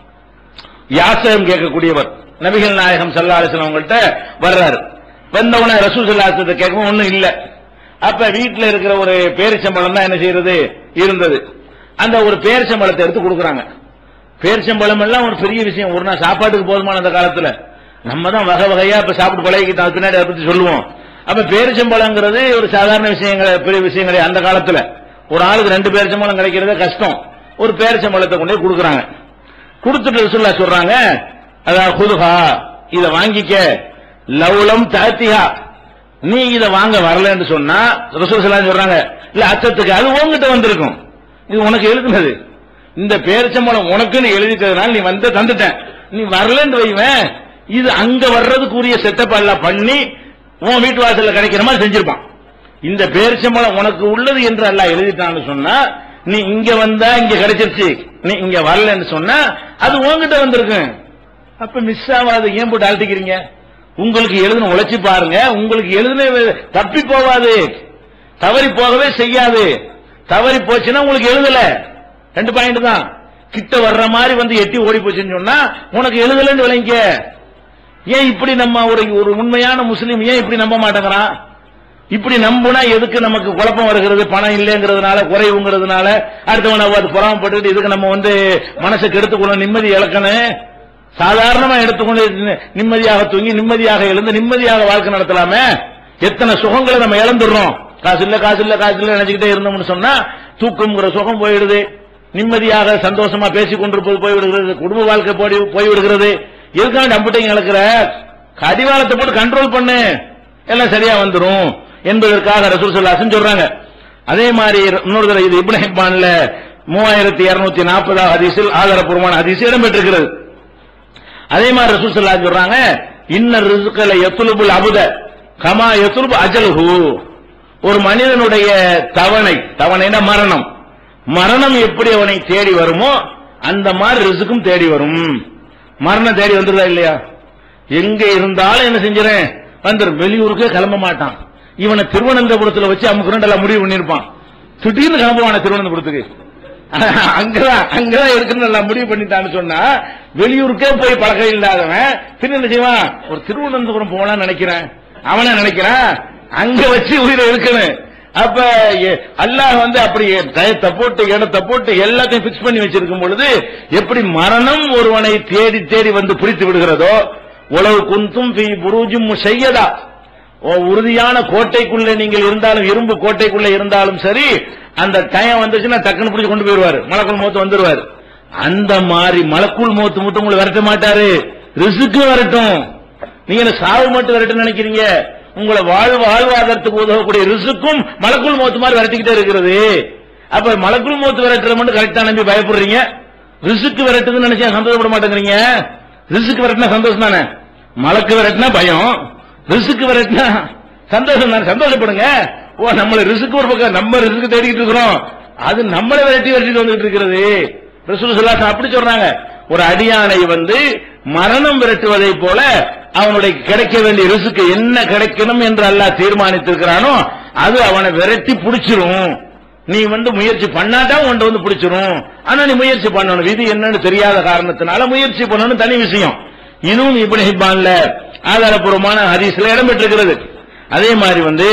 யாசகம் கேட்கக்கூடியவர் நபிகள் நாயகம் சல்லா அலிஸ்லாம் அவங்கள்ட்ட வர்றாரு வந்தவுடனே ரசூல் சல்லாசத்தை கேட்கவும் ஒண்ணும் இல்ல அப்ப வீட்டுல இருக்கிற ஒரு பேரிச்சம்பழம் தான் என்ன செய்யறது இருந்தது அந்த ஒரு பேரிச்சம்பழத்தை எடுத்து கொடுக்குறாங்க பேரிச்சம்பழம் எல்லாம் ஒரு பெரிய விஷயம் ஒரு நாள் சாப்பாட்டுக்கு போதுமான அந்த காலத்துல நம்ம தான் வகை வகையா இப்ப சாப்பிட்டு பழகிக்கிட்டோம் அது பின்னாடி அதை பத்தி சொல்லுவோம் அப்ப பேரிச்சம்பழங்கிறது ஒரு சாதாரண விஷயங்கள் பெரிய விஷயம் கிடையாது அந்த காலத்துல ஒரு ஆளுக்கு ரெண்டு பேரிச்சம்பழம் கிடைக்கிறதே கஷ்டம் ஒரு பேரிச்சம்பழத்தை கொண்டு போய் கொடுக்குறாங்க கொடுத்துட்டு ரசூல்லா சொல்றாங்க அதான் குதுகா இத வாங்கிக்க லவுலம் தாத்தியா நீ இத வாங்க வரலன்னு சொன்னா ரசூல் ஸல்லல்லாஹு சொல்றாங்க இல்ல அச்சத்துக்கு அது உன்கிட்ட வந்திருக்கும் இது உனக்கு எழுதுனது இந்த பேரிச்சம்பழம் உனக்குன்னு எழுதிக்கிறதுனால நீ வந்து தந்துட்டேன் நீ வரலன்னு வைவேன் இது அங்க வர்றதுக்குரிய செட்டப் எல்லாம் பண்ணி உன் வீட்டு வாசல்ல கிடைக்கிற மாதிரி செஞ்சிருப்பான் இந்த பேரிச்சம்பழம் உனக்கு உள்ளது என்று அல்லாஹ் எழுதிட்டான்னு சொன்னா நீ இங்க வந்தா இங்க கிடைச்சிருச்சு நீ இங்க வரலன்னு சொன்னா அது உன்கிட்ட வந்திருக்கும் அப்ப மிஸ் ஆகாது ஏன் போட்டு அழட்டிக்கிறீங்க உங்களுக்கு எழுதுன உழைச்சு பாருங்க உங்களுக்கு எழுதுன தப்பி போவாது தவறி போகவே செய்யாது தவறி போச்சுன்னா உங்களுக்கு எழுதல ரெண்டு பாயிண்ட் தான் கிட்ட வர்ற மாதிரி வந்து எட்டி ஓடி போச்சுன்னு சொன்னா உனக்கு எழுதலன்னு விளங்க ஏன் இப்படி நம்ம ஒரு ஒரு உண்மையான முஸ்லீம் ஏன் இப்படி நம்ப மாட்டேங்கிறான் இப்படி நம்புனா எதுக்கு நமக்கு குழப்பம் வருகிறது பணம் இல்லைங்கிறதுனால குறைவுங்கிறதுனால அடுத்தவன அது புறாமப்பட்டு இதுக்கு நம்ம வந்து மனசை கெடுத்துக்கணும் நிம்மதி இழக்கணும் சாதாரணமா எடுத்துக்கொண்டு நி- நிம்மதியாக தூங்கி நிம்மதியாக எழுந்து நிம்மதியாக வாழ்க்கை நடத்தலாமே எத்தனை சுகங்களை நம்ம இழந்துடுறோம் காசு இல்ல காசு இல்ல காசு இல்ல நினைச்சுக்கிட்டே இருந்தோம்னு சொன்னா தூக்கம்ங்கிற சுகம் போயிடுது நிம்மதியாக சந்தோஷமா பேசிக் கொண்டிருப்பது போய்விடுகிறது குடும்ப வாழ்க்கை போய் போய்விடுகிறது எதுக்காக நம்பிட்டைங்க இழக்கிற கடிவாளத்தை போட்டு கண்ட்ரோல் பண்ணு எல்லாம் சரியா வந்துரும் என்பதற்காக ரசூல் ஸல்லல்லாஹு சொல்றாங்க அதே மாதிரி இன்னொரு தடவை இது இப்னு ஹிப்பான்ல மூவாயிரத்தி இருநூத்தி நாற்பதாவது ஹதீஸில் ஆதாரப்பூர்வமான ஹதீஸ் இடம்பெற்றிருக்கிறது அதே மாதிரி ரசூல் ஸல்லல்லாஹு சொல்றாங்க இன்ன ரிஸ்கல யத்லுபுல் அபுத கமா யத்லுபு அஜலுஹு ஒரு மனிதனுடைய தவணை தவணைனா மரணம் மரணம் எப்படி அவனை தேடி வருமோ அந்த மாதிரி ரிசுக்கும் தேடி வரும் மரணம் தேடி வந்துருதா இல்லையா எங்க இருந்தாலும் என்ன செஞ்சிடறேன் வந்துரும் வெளியூருக்கே கிளம்ப மாட்டான் இவனை திருவனந்தபுரத்துல வச்சு அமுக்குறேன் எல்லாம் முடிவு பண்ணிருப்பான் திடீர்னு கிளம்புவான திருவனந்தபுரத்துக்கு அங்கதான் அங்கதான் இருக்குன்னு எல்லாம் முடிவு பண்ணிட்டான்னு சொன்னா வெளியூருக்கே போய் பழக்கம் இல்லாதவன் பின்ன என்ன செய்வான் ஒரு திருவனந்தபுரம் போகலாம்னு நினைக்கிறேன் அவன நினைக்கிறான் அங்க வச்சு உயிரை இருக்கணும் அப்ப எ- அல்லாஹ் வந்து அப்படி டயத்தை போட்டு இடத்தை போட்டு எல்லாத்தையும் பிக்ஸ் பண்ணி வச்சிருக்கும் பொழுது எப்படி மரணம் ஒருவனை தேடி தேடி வந்து பிடித்து விடுகிறதோ உளவு குந்தும் பி புரூஜும் செய்யதா உறுதியான கோட்டைக்குள்ள நீங்கள் இருந்தாலும் இரும்பு கோட்டைக்குள்ள இருந்தாலும் சரி அந்த டயம் வந்துச்சுன்னா டக்குன்னு பிடிச்சு கொண்டு போயிருவாரு மலக்குள் மூத்து வந்துருவாரு அந்த மாதிரி மலக்குள் மூத்து மட்டும் உங்களை விரட்ட மாட்டாரு ரிசுக்கு வரட்டும் நீங்க என்ன சாவு மட்டும் விரட்ட நினைக்கிறீங்க உங்களை வாழ்வு வாழ்வாதாரத்துக்கு உதவக்கூடிய ரிசுக்கும் மலக்குள் மூத்து மாதிரி விரட்டிக்கிட்டே இருக்கிறது அப்ப மலக்குள் மூத்து விரட்டுறது மட்டும் கரெக்டா நம்பி பயப்படுறீங்க ரிசுக்கு விரட்டுதுன்னு நினைச்சா சந்தோஷப்பட மாட்டேங்கிறீங்க ரிசுக்கு விரட்டினா சந்தோஷம் தானே மலக்கு விரட்டினா பயம் ரிசுக்கு விரட்டினா சந்தோஷம் தானே சந்தோஷப்படுங்க ஓ நம்மள ரிசுக்கு ஒரு பக்கம் நம்ம ரிசுக்கு தேடிக்கிட்டு இருக்கிறோம் அது நம்மளை விரட்டி விரட்டிட்டு வந்துட்டு இருக்கிறது ரசூல் ஸல்லல்லாஹு அப்படி சொல்றாங்க ஒரு அடியானை வந்து மரணம் விரட்டுவதை போல அவனுடைய கிடைக்க வேண்டிய ரிசுக்கு என்ன கிடைக்கணும் என்று அல்லாஹ் தீர்மானித்திருக்கிறானோ அது அவனை விரட்டி புடிச்சிரும் நீ வந்து முயற்சி பண்ணாட்டா உன்ட வந்து பிடிச்சிரும் ஆனா நீ முயற்சி பண்ணணும் விதி என்னன்னு தெரியாத காரணத்தினால முயற்சி பண்ணணும் தனி விஷயம் இதுவும் இப்னு ஹிப்பான்ல ஆதாரப்பூர்வமான ஹதீஸ்ல இடம்பெற்றிருக்கிறது அதே மாதிரி வந்து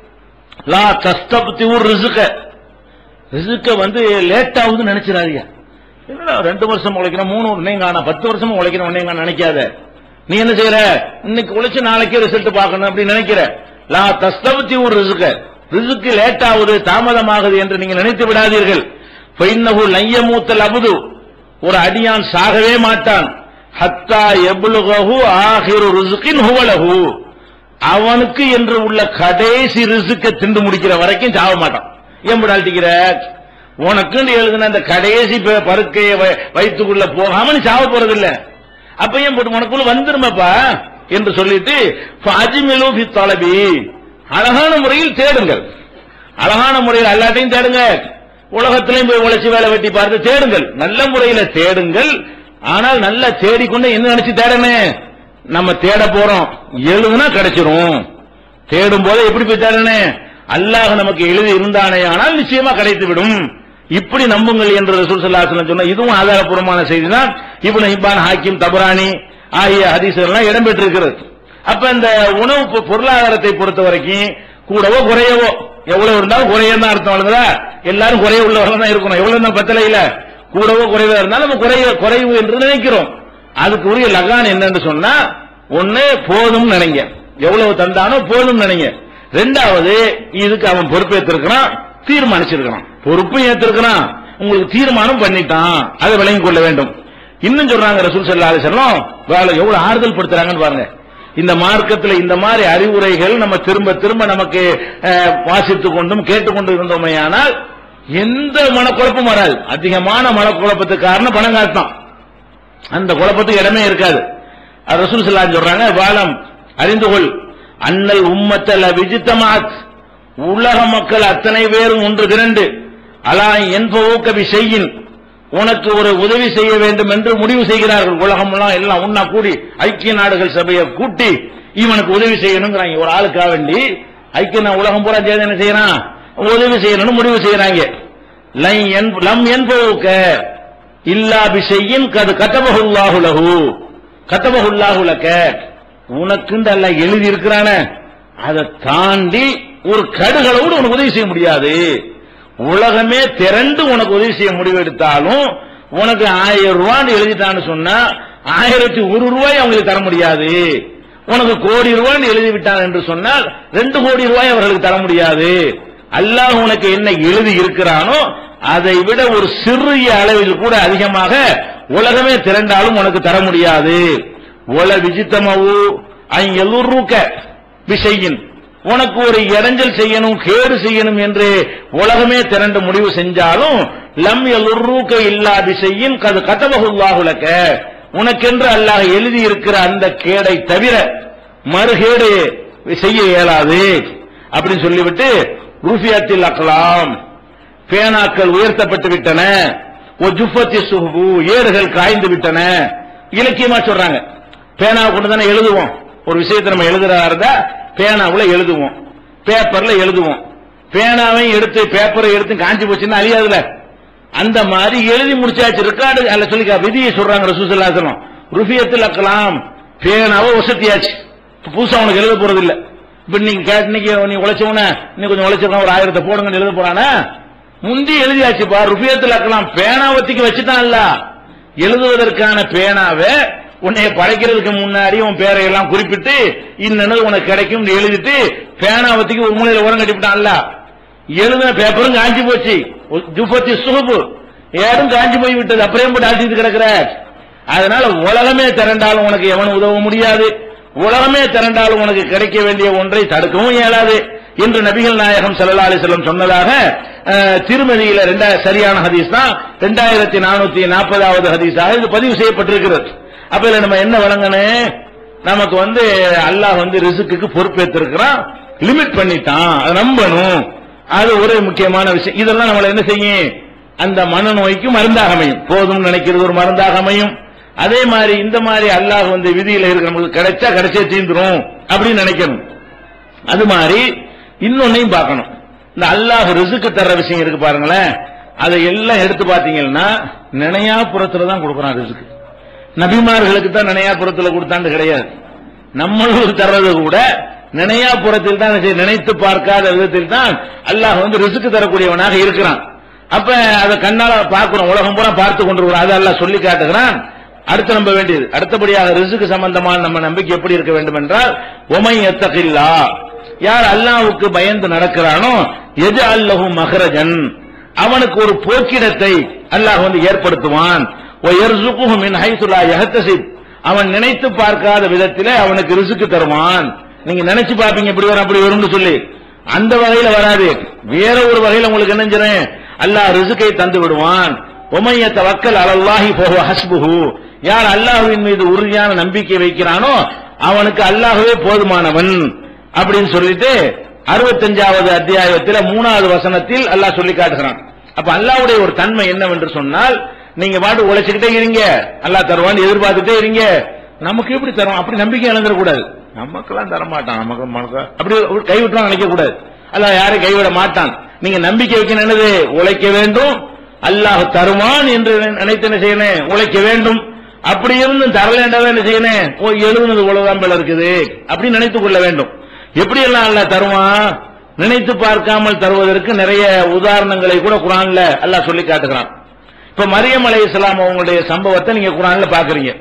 லா தஸ்தப்தி ஒரு ரிசுக்க ரிசுக்க வந்து லேட் ஆகுதுன்னு நினைச்சிடாதீங்க என்னடா ரெண்டு வருஷம் உழைக்கிறோம் மூணு உடனே காணா பத்து வருஷம் உழைக்கிறோம் உடனே காண நினைக்காத நீ என்ன செய்யற இன்னைக்கு உழைச்சு நாளைக்கே ரிசல்ட் பார்க்கணும் அப்படின்னு நினைக்கிற லா தஸ்தவத்தி ஒரு ரிசுக்க ரிசுக்கு லேட் ஆகுது தாமதமாகுது என்று நீங்க நினைத்து விடாதீர்கள் பைன்னஹு லையமூத்தல் அபுது ஒரு அடியான் சாகவே மாட்டான் ஹத்தா எபுலுகஹு ஆஹிரு ரிசுக்கின் ஹுவலஹு அவனுக்கு என்று உள்ள கடைசி ரிசுக்க திண்டு முடிக்கிற வரைக்கும் சாக மாட்டான் ஏன் விடாட்டிக்கிற உனக்குன்னு எழுதின அந்த கடைசி ப- பருக்கைய வ- வயித்துக்குள்ள போகாம நீ சாவ போறது இல்ல அப்ப ஏன் போட்டு உனக்குள்ள வந்துருமப்பா என்று சொல்லிட்டு அஜிமிலு ஃபி தலபி அழகான முறையில் தேடுங்கள் அழகான முறையில் எல்லாத்தையும் தேடுங்க உலகத்திலையும் போய் உழைச்சி வேலை வெட்டி பார்த்து தேடுங்கள் நல்ல முறையில தேடுங்கள் ஆனால் நல்லா தேடிக்கொண்டு என்ன நினைச்சு தேடணும் நம்ம தேட போறோம் எழுதுனா கிடைச்சிரும் தேடும் போது எப்படி போய் தேடணும் அல்லாஹ் நமக்கு எழுதி இருந்தானே ஆனால் நிச்சயமா கிடைத்து விடும் இப்படி நம்புங்கள் என்று ரசூல் ஸல்லல்லாஹு அலைஹி வஸல்லம் சொன்ன இதுவும் ஆதாரப்பூர்வமான செய்தி தான் இப்னு ஹிப்பான் ஹாக்கிம் தபரானி ஆகிய ஹதீஸ்கள் எல்லாம் இடம்பெற்றிருக்கிறது அப்ப இந்த உணவு பொ- பொருளாதாரத்தை பொறுத்த வரைக்கும் கூடவோ குறையவோ எவ்வளவு இருந்தாலும் குறையன்னு தான் அர்த்தம் வருதா எல்லாரும் குறைய உள்ளவர்கள் தான் இருக்கணும் எவ்வளவு தான் பத்தலையில கூடவோ குறைவா இருந்தாலும் நம்ம குறைய குறைவு என்று நினைக்கிறோம் அதுக்கு உரிய லகான் என்னன்னு சொன்னா ஒண்ணு போதும் நினைங்க எவ்வளவு தந்தானோ போதும் நினைங்க ரெண்டாவது இதுக்கு அவன் பொறுப்பேற்றிருக்கிறான் தீர்மானிச்சிருக்கிறான் பொறுப்பு ஏத்திருக்கிறான் உங்களுக்கு தீர்மானம் பண்ணிட்டான் அதை விளங்கிக் கொள்ள வேண்டும் இன்னும் சொல்றாங்க ரசூல் ஸல்லல்லாஹு அலைஹி வஸல்லம் வேலை எவ்வளவு ஆறுதல் படுத்துறாங்கன்னு பாருங்க இந்த மார்க்கத்துல இந்த மாதிரி அறிவுரைகள் நம்ம திரும்ப திரும்ப நமக்கு அஹ், வாசித்துக் கொண்டும் கேட்டுக்கொண்டு இருந்தோமேயானால் எந்த மனக்குழப்பமும் வராது அதிகமான மனக்குழப்பத்துக்கு காரணம் பணம் காசு தான் அந்த குழப்பத்துக்கு இடமே இருக்காது அது ரசூல் ஸல்லல்லாஹு சொல்றாங்க வாலம் அறிந்து கொள் அன்னல் உம்மத்தல விஜித்தமாத் உலக மக்கள் அத்தனை பேரும் ஒன்று திரண்டு அலா என்பவோக்க செய்யின் உனக்கு ஒரு உதவி செய்ய வேண்டும் என்று முடிவு செய்கிறார்கள் உலகம் எல்லாம் எல்லாம் ஒன்னா கூடி ஐக்கிய நாடுகள் சபையை கூட்டி இவனுக்கு உதவி செய்யணுங்கிறாங்க ஒரு ஆளுக்காக வேண்டி ஐக்கிய நா- உலகம் பூரா சேர்ந்து என்ன செய்யறான் உதவி செய்யணும்னு முடிவு செய்யறாங்க லை என்- லம் என்பவோக்க இல்லா பிஷையின் கது கத்தபகுல்லாஹு லஹு கத்தபகுல்லாஹு லக்க உனக்குண்டு அல்ல எழுதி இருக்கிறான அதை தாண்டி ஒரு கடுகளவோடு உனக்கு உதவி செய்ய முடியாது உலகமே திரண்டு உனக்கு உதவி செய்ய முடிவெடுத்தாலும் உனக்கு ஆயிரம் ரூபான்னு எழுதிட்டான்னு சொன்னா ஆயிரத்தி ஒரு ரூபாய் அவங்களுக்கு தர முடியாது உனக்கு கோடி ரூபான்னு எழுதி விட்டான் என்று சொன்னால் ரெண்டு கோடி ரூபாய் அவர்களுக்கு தர முடியாது அல்லாஹ் உனக்கு என்ன எழுதி இருக்கிறானோ அதை விட ஒரு சிறிய அளவில் கூட அதிகமாக உலகமே திரண்டாலும் உனக்கு தர முடியாது ஒல விஜித்தமவு அங்கெல்லுருக்க விஷயின் உனக்கு ஒரு இடைஞ்சல் செய்யணும் கேடு செய்யணும் என்று உலகமே திரண்டு முடிவு செஞ்சாலும் லம் எல்லுருக்க இல்லா திசையின் கது கதவகுல்லாகுலக்க உனக்கென்று அல்லாஹ் எழுதி இருக்கிற அந்த கேடை தவிர மறுகேடு செய்ய இயலாது அப்படின்னு சொல்லிவிட்டு ரூபியத்தில் அக்கலாம் பேனாக்கள் உயர்த்தப்பட்டு விட்டன ஒரு ஜுஃபத்தி சுஹு ஏடுகள் காய்ந்து விட்டன இலக்கியமா சொல்றாங்க பேனா கொண்டு தானே எழுதுவோம் ஒரு விஷயத்தை நம்ம எழுதுறதா இருந்தா பேனாவுல எழுதுவோம் பேப்பர்ல எழுதுவோம் பேனாவையும் எடுத்து பேப்பரை எடுத்து காஞ்சி போச்சுன்னா அழியாதுல அந்த மாதிரி எழுதி முடிச்சாச்சு ரெக்கார்டு அல்ல சொல்லி விதியை சொல்றாங்க ரசூசல்லாசனம் ருஃபியத்தில் அக்கலாம் பேனாவை வசதியாச்சு இப்ப புதுசா உனக்கு எழுத போறது இல்ல இப்ப நீங்க கேட்டு இன்னைக்கு நீ உழைச்சவன இன்னும் கொஞ்சம் உழைச்சவன ஒரு ஆயிரத்தை போடுங்கன்னு எழுத போறானா முந்தி எழுதியாச்சுப்பா ருபியத்தில் அக்கலாம் பேனாவத்திக்கு வச்சுட்டான்ல எழுதுவதற்கான பேனாவை உன்னை படைக்கிறதுக்கு முன்னாடி உன் பேரை எல்லாம் குறிப்பிட்டு இன்னது உனக்கு கிடைக்கும் எழுதிட்டு பேனாவத்திக்கு ஒரு மூலையில உரம் கட்டிவிட்டான்ல எழுதின பேப்பரும் காஞ்சி போச்சு ஜுபத்தி சுகுப்பு ஏடும் காஞ்சி போய் விட்டது அப்புறம் போட்டு அழிச்சிட்டு கிடக்குற அதனால உலகமே திரண்டாலும் உனக்கு எவனும் உதவ முடியாது உலகமே திரண்டாலும் உனக்கு கிடைக்க வேண்டிய ஒன்றை தடுக்கவும் இயலாது என்று நபிகள் நாயகம் ஸல்லல்லாஹு அலைஹி வஸல்லம் சொன்னதாக அஹ், திருமதியில ரெண்டா சரியான ஹதீஸ் தான் ரெண்டாயிரத்தி நானூத்தி நாற்பதாவது ஹதீஸாக இது பதிவு செய்யப்பட்டிருக்கிறது அப்ப இதுல நம்ம என்ன வழங்கணும் நமக்கு வந்து அல்லாஹ் வந்து ரிசுக்கு பொறுப்பேற்றிருக்கிறான் லிமிட் பண்ணிட்டான் அதை நம்பணும் அது ஒரு முக்கியமான விஷயம் இதெல்லாம் நம்மள என்ன செய்யும் அந்த மனநோய்க்கு மருந்தாக அமையும் போதும் நினைக்கிறது ஒரு மருந்தாக அமையும் அதே மாதிரி இந்த மாதிரி அல்லாஹ் வந்து விதியில இருக்க நமக்கு கிடைச்சா கிடைச்சே தீந்துரும் அப்படின்னு நினைக்கணும் அது மாதிரி இன்னொன்னையும் பார்க்கணும் இந்த அல்லாஹ் ரிசுக்கு தர்ற விஷயம் இருக்கு பாருங்களேன் அதை எல்லாம் எடுத்து பார்த்தீங்கன்னா நினையாபுரத்துல தான் கொடுக்குறான் ரிசுக்கு நபிமார்களுக்கு தான் நினையாபுரத்துல கொடுத்தாண்டு கிடையாது நம்மளுக்கு தர்றது கூட நினையாபுரத்தில் தான் இது நினைத்து பார்க்காத விதத்தில் தான் அல்லாஹ் வந்து ரிசுக்கு தரக்கூடியவனாக இருக்கிறான் அப்ப அதை கண்ணால பார்க்கிறோம் உலகம் பூரா பார்த்து கொண்டிருக்கிறோம் அதை அல்லாஹ் சொல்லி காட்டுகிறான் அடுத்து நம்ப வேண்டியது அடுத்தபடியாக ரிசுக்கு சம்பந்தமான நம்ம நம்பிக்கை எப்படி இருக்க வேண்டும் என்றால் ஒமை எத்தகில்லா யார் அல்லாஹ்வுக்கு பயந்து நடக்கிறானோ எது அல்லஹு மகரஜன் அவனுக்கு ஒரு போக்கிடத்தை அல்லாஹ் வந்து ஏற்படுத்துவான் وَيَرْزُقُهُ مِنْ حَيْثُ لَا يَحْتَسِبُ அவன் நினைத்து பார்க்காத விதத்திலே அவனுக்கு ரிசுக்கு தருவான் நீங்க நினைச்சு பார்ப்பீங்க இப்படி வரும் அப்படி வரும்னு சொல்லி அந்த வகையில வராது வேற ஒரு வகையில உங்களுக்கு என்ன செய்றேன் அல்லாஹ் ரிசுக்கை தந்து விடுவான் உமைய தவக்கல் அலல்லாஹி போக ஹஸ்புஹு யார் அல்லாஹ்வின் மீது உறுதியான நம்பிக்கை வைக்கிறானோ அவனுக்கு அல்லாஹ்வே போதுமானவன் அப்படின்னு சொல்லிட்டு அறுபத்தஞ்சாவது அத்தியாயத்தில் மூணாவது வசனத்தில் அல்லாஹ் சொல்லி காட்டுகிறான் அப்ப அல்லாஹ்வுடைய ஒரு தன்மை என்னவென்று சொன்னால் நீங்க பாட்டு உழைச்சுக்கிட்டே இருங்க அல்லாஹ் தருவான்னு எதிர்பார்த்துட்டே இருங்க நமக்கு எப்படி தரும் அப்படி நம்பிக்கை இழந்துட கூடாது நமக்கெல்லாம் தர மாட்டான் நமக்கு நமக்கு அப்படி ஒரு கைவிட்டான் நினைக்க கூடாது அல்லாஹ் யாரையும் கைவிட மாட்டான் நீங்க நம்பிக்கை வைக்கணும் என்னது உழைக்க வேண்டும் அல்லாஹ் தருவான் என்று நினைத்து என்ன செய்யணும் உழைக்க வேண்டும் அப்படி இருந்து தரலேண்டதை என்ன செய்யணும் ஓ எழுதுனது உலகம் போல இருக்குது அப்படி நினைத்துக் கொள்ள வேண்டும் எப்படி எல்லாம் அல்லாஹ் தருவான் நினைத்து பார்க்காமல் தருவதற்கு நிறைய உதாரணங்களை கூட குரான்ல அல்லாஹ் சொல்லி காட்டுகிறான் இப்ப மரியம் அலை இஸ்லாம் அவங்களுடைய சம்பவத்தை நீங்க குரான்ல பாக்குறீங்க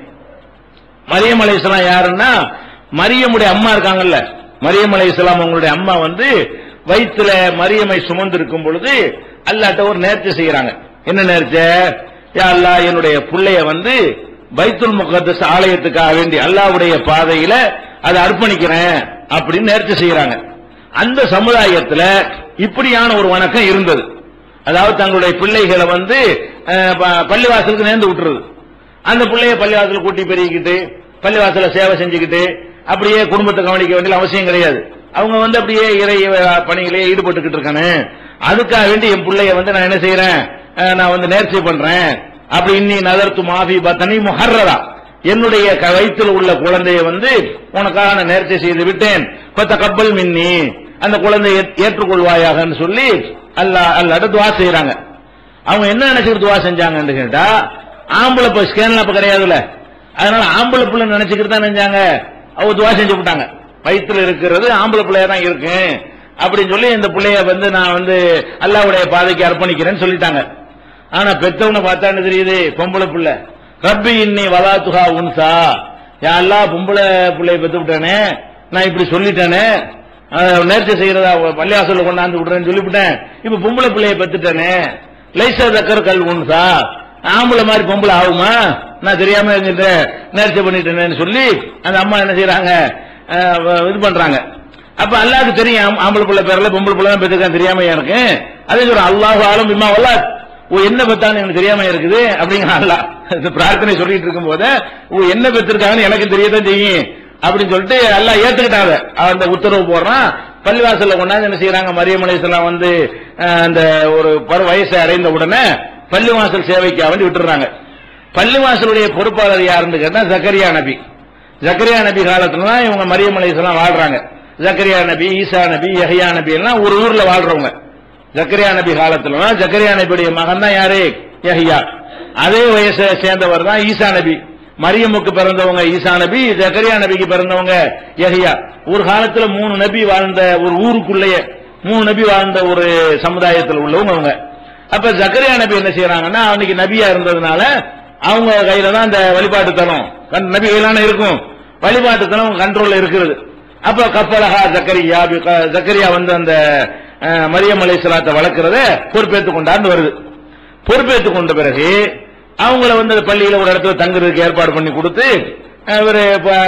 மரியம் அலை இஸ்லாம் யாருன்னா மரியமுடைய அம்மா இருக்காங்கல்ல மரியம் அலை இஸ்லாம் அவங்களுடைய அம்மா வந்து வயிற்றுல மரியமை சுமந்து இருக்கும் பொழுது அல்லாட்ட ஒரு நேர்ச்சி செய்யறாங்க என்ன நேர்ச்சை யா அல்லாஹ் என்னுடைய புள்ளைய வந்து பைத்துல் முகத்தஸ் ஆலயத்துக்காக வேண்டி அல்லாஹ்வுடைய பாதையில அதை அர்ப்பணிக்கிறேன் அப்படின்னு நேர்ச்சி செய்யறாங்க அந்த சமுதாயத்துல இப்படியான ஒரு வணக்கம் இருந்தது அதாவது தங்களுடைய பிள்ளைகளை வந்து அஹ், ப- பள்ளிவாசலுக்கு நேர்ந்து விட்டுறது அந்த பிள்ளைய பள்ளிவாசல் கூட்டி பெருகிக்கிட்டு பள்ளிவாசல சேவை செஞ்சுக்கிட்டு அப்படியே குடும்பத்தை கவனிக்க வேண்டிய அவசியம் கிடையாது அவங்க வந்து அப்படியே இறை அஹ், பணியிலே ஈடுபட்டுக்கிட்டு இருக்கானு அதுக்காக வேண்டி என் பிள்ளைய வந்து நான் என்ன செய்யறேன் அஹ், நான் வந்து நேர்ச்சி பண்றேன் அப்படி இன்னி நதர்த்து மாஃபி பத்தனி முஹர்ரதா என்னுடைய க- வயிற்றில் உள்ள குழந்தையை வந்து உனக்காக நான் நேர்ச்சி செய்து விட்டேன் பத்த கப்பல் மின்னி அந்த குழந்தையை ஏற்றுக்கொள்வாயாகன்னு சொல்லி அல்லாஹ் அல்லாட்ட துவா செய்யறாங்க அவங்க என்ன நினைச்சுக்கிட்டு துவா செஞ்சாங்கன்னு கேட்டா ஆம்பளை இப்போ ஸ்கேன்ல அப்ப கிடையாதுல்ல அதனால ஆம்பளை பிள்ளை நினைச்சுக்கிட்டு தான் நினைச்சாங்க அவங்க துவா செஞ்சு விட்டாங்க வயிற்றுல இருக்கிறது ஆம்பளை பிள்ளையா தான் இருக்கு அப்படின்னு சொல்லி இந்த பிள்ளைய வந்து நான் வந்து அல்லாவுடைய பாதைக்கு அர்ப்பணிக்கிறேன்னு சொல்லிட்டாங்க ஆனா பெத்தவனை பார்த்தா என்ன தெரியுது பொம்பளை பிள்ளை ரப்பி இன்னி வலாத்துகா உன்சா யா அல்லா பொம்பளை பிள்ளைய பெத்து விட்டானே நான் இப்படி சொல்லிட்டேனே அஹ், நேர்ச்சி செய்யறதா பள்ளியாசல்ல கொண்டாந்து விடுறேன்னு சொல்லிவிட்டேன் இப்ப பொம்பளை பிள்ளைய பெத்துட்டேனே லைசா தக்கர் கல் உன்சா ஆம்பளை மாதிரி பொம்பளை ஆகுமா நான் தெரியாம இருந்துட்டேன் நேர்ச்சி பண்ணிட்டேனேன்னு சொல்லி அந்த அம்மா என்ன செய்யறாங்க அஹ், இது பண்றாங்க அப்ப அல்லாஹ்க்கு தெரியும் ஆம்- ஆம்பளை பிள்ளை பேர்ல பொம்பளை பிள்ளை தான் பெற்றுக்கான் தெரியாம எனக்கு அதே சொல்ற அல்லாஹ் ஆலம் பிமா வல்லாத் ஓ என்ன பெத்தான்னு எனக்கு தெரியாம இருக்குது அப்படிங்கிற அல்லாஹ் இந்த பிரார்த்தனை சொல்லிட்டு இருக்கும் போது ஓ என்ன பெற்றிருக்காங்கன்னு எனக்கு தெரியதான் செய்யும் அப்படின்னு சொல்லிட்டு அல்லாஹ் ஏத்துக்கிட்டாங்க அந்த உத்தரவு போடுறான் பள்ளிவாசல்ல கொண்டாந்து என்ன செய்யறாங்க மரியம் அலைஹிஸ்ஸலாம் வந்து அஹ், அந்த ஒரு பரு வயசை அடைந்த உடனே பள்ளிவாசல் சேவைக்காக வேண்டி விட்டுறாங்க பள்ளிவாசலுடைய பொறுப்பாளர் யாருன்னு கேட்டா ஜக்கரியா நபி ஜக்கரியா நபி காலத்துல தான் இவங்க மரியம் அலைஹிஸ்ஸலாம் வாழ்றாங்க ஜக்கரியா நபி ஈசா நபி யஹ்யா நபி எல்லாம் ஒரு ஊர்ல வாழ்றவங்க ஜக்கரியா நபி காலத்துல தான் ஜக்கரியா நபியுடைய மகன் தான் யாரு யஹ்யா அதே வயசை சேர்ந்தவர் தான் ஈசா நபி மரியமுக்கு பிறந்தவங்க ஈசா நபி ஜக்கரியா நபிக்கு பிறந்தவங்க யஹ்யா ஒரு காலத்துல மூணு நபி வாழ்ந்த ஒரு ஊருக்குள்ளேயே மூணு நபி வாழ்ந்த ஒரு சமுதாயத்தில் உள்ளவங்க அவங்க அப்ப ஜக்கரியா நபி என்ன செய்யறாங்கன்னா அன்னைக்கு நபியா இருந்ததுனால அவங்க கையில தான் அந்த வழிபாட்டு தலம் கண்- நபி கையிலான இருக்கும் வழிபாட்டு தலம் கண்ட்ரோல்ல இருக்கிறது அப்ப கப்பலஹா ஜக்கரியா பி- க- ஜக்கரியா வந்து அந்த அஹ், மரியம் அலைஹிஸ்ஸலாத்தை வளர்க்கறத பொறுப்பேற்றுக் கொண்டாந்து வருது பொறுப்பேற்றுக் கொண்ட பிறகு அவங்கள வந்து அந்த பள்ளியில ஒரு இடத்துல தங்குறதுக்கு ஏற்பாடு பண்ணி கொடுத்து அஹ், இவரு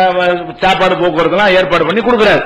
ப- சாப்பாடு போக்குவரத்துலாம் ஏற்பாடு பண்ணி கொடுக்குறாரு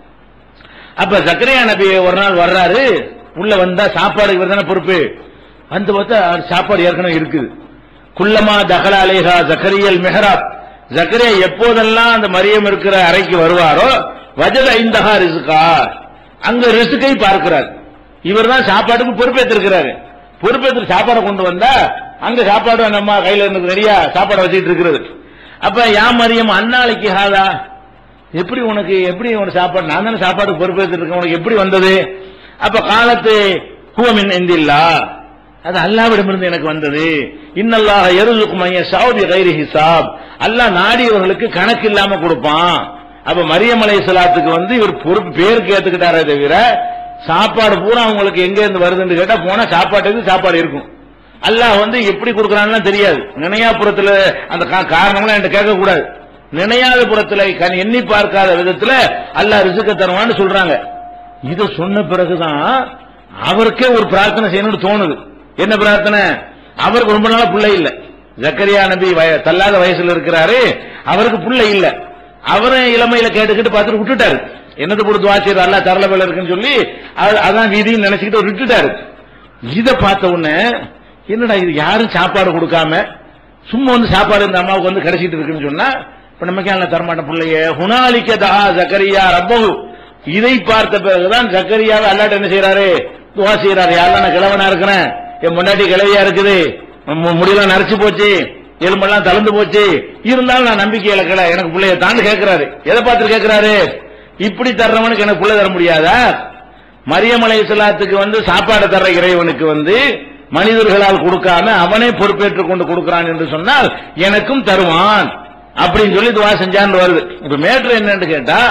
அப்ப ஜக்கரியா நபி ஒரு நாள் வர்றாரு உள்ள வந்தா சாப்பாடு இவர் தானே பொறுப்பு வந்து பார்த்தா அவர் சாப்பாடு ஏற்கனவே இருக்குது குல்லமா தகல அலேஹா ஜக்கரியல் மெஹராப் ஜக்கரியா எப்போதெல்லாம் அந்த மரியம் இருக்கிற அறைக்கு வருவாரோ வஜத ஐந்தஹா ரிசுகா அங்க ரிசுக்கை பார்க்கிறார் இவர் தான் சாப்பாட்டுக்கு பொறுப்பேற்றிருக்கிறாரு பொறுப்பேற்று சாப்பாடை கொண்டு வந்தா அங்க சாப்பாடு நம்ம கையில இருந்து நிறைய சாப்பாடு வச்சுட்டு இருக்கிறது அப்ப யா மரியம் அன்னாளைக்கு ஹாதா எப்படி உனக்கு எப்படி உனக்கு சாப்பாடு நான் தானே சாப்பாடு பொறுப்பேற்று இருக்கேன் உனக்கு எப்படி வந்தது அப்ப காலத்து ஹுவமின் இந்தில்லா அது அல்லாவிடமிருந்து எனக்கு வந்தது இன்னல்லாக எருதுக்கு மைய சவுதி கைரி ஹிசாப் அல்லாஹ் நாடியவர்களுக்கு கணக்கு இல்லாம கொடுப்பான் அப்ப மரியம் அலைஹிஸ்ஸலாத்துக்கு வந்து இவர் பொறுப்பு பேருக்கு ஏத்துக்கிட்டாரே தவிர சாப்பாடு பூரா அவங்களுக்கு எங்க இருந்து வருதுன்னு கேட்டா போனா சாப்பாட்டுக்கு சாப்பாடு இருக்கும் அல்லாஹ் வந்து எப்படி கொடுக்கறான்னு தெரியாது நினையாபுரத்துல அந்த கா- காரணங்களாம் என்கிட்ட கேட்க கூடாது நினையாத புறத்துல கண் எண்ணி பார்க்காத விதத்துல அல்லாஹ் ரிசுக்க தருவான்னு சொல்றாங்க இத சொன்ன பிறகுதான் அவருக்கே ஒரு பிரார்த்தனை செய்யணும்னு தோணுது என்ன பிரார்த்தனை அவருக்கு ரொம்ப நாளா பிள்ளை இல்ல ஜக்கரியா நபி வய- தள்ளாத வயசுல இருக்கிறாரு அவருக்கு பிள்ளை இல்ல அவரை இளமையில கேட்டுக்கிட்டு பார்த்துட்டு விட்டுட்டாரு என்னது கொடுத்து வாசியர் அல்லா தரல வேலை இருக்குன்னு சொல்லி அது- அதான் வீதின்னு நினைச்சுக்கிட்டு அவர் விட்டுட்டாரு இத பார்த்த உடனே என்னடா இது யாரும் சாப்பாடு கொடுக்காம சும்மா வந்து சாப்பாடு இந்த அம்மாவுக்கு வந்து கிடைச்சிட்டு இருக்குன்னு சொன்னா இப்ப நமக்கு அல்ல தரமாட்ட பிள்ளைய ஹுனாலிக்க தஹா ஜக்கரியா ரப்பஹு இதை பார்த்த பிறகுதான் ஜக்கரியாவை அல்லாட்ட என்ன செய்யறாரு துவா செய்யறாரு யாரெல்லாம் நான் கிழவனா இருக்கிறேன் என் முன்னாடி கிழவியா இருக்குது மு- முடியெல்லாம் நரைச்சு போச்சு எலும்பெல்லாம் தளர்ந்து போச்சு இருந்தாலும் நான் நம்பிக்கை இழக்கல எனக்கு பிள்ளைய தாண்டு கேட்கிறாரு எதை பார்த்து கேட்கிறாரு இப்படி தர்றவனுக்கு எனக்கு பிள்ளை தர முடியாதா மரியம் அலைஹிஸ்ஸலாத்துக்கு வந்து சாப்பாடு தர்ற இறைவனுக்கு வந்து மனிதர்களால் கொடுக்காம அவனே பொறுப்பேற்றுக் கொண்டு கொடுக்கிறான் என்று சொன்னால் எனக்கும் தருவான் அப்படின்னு சொல்லி துவா செஞ்சான்னு வருது இப்ப மேட்ரு என்னன்னு கேட்டா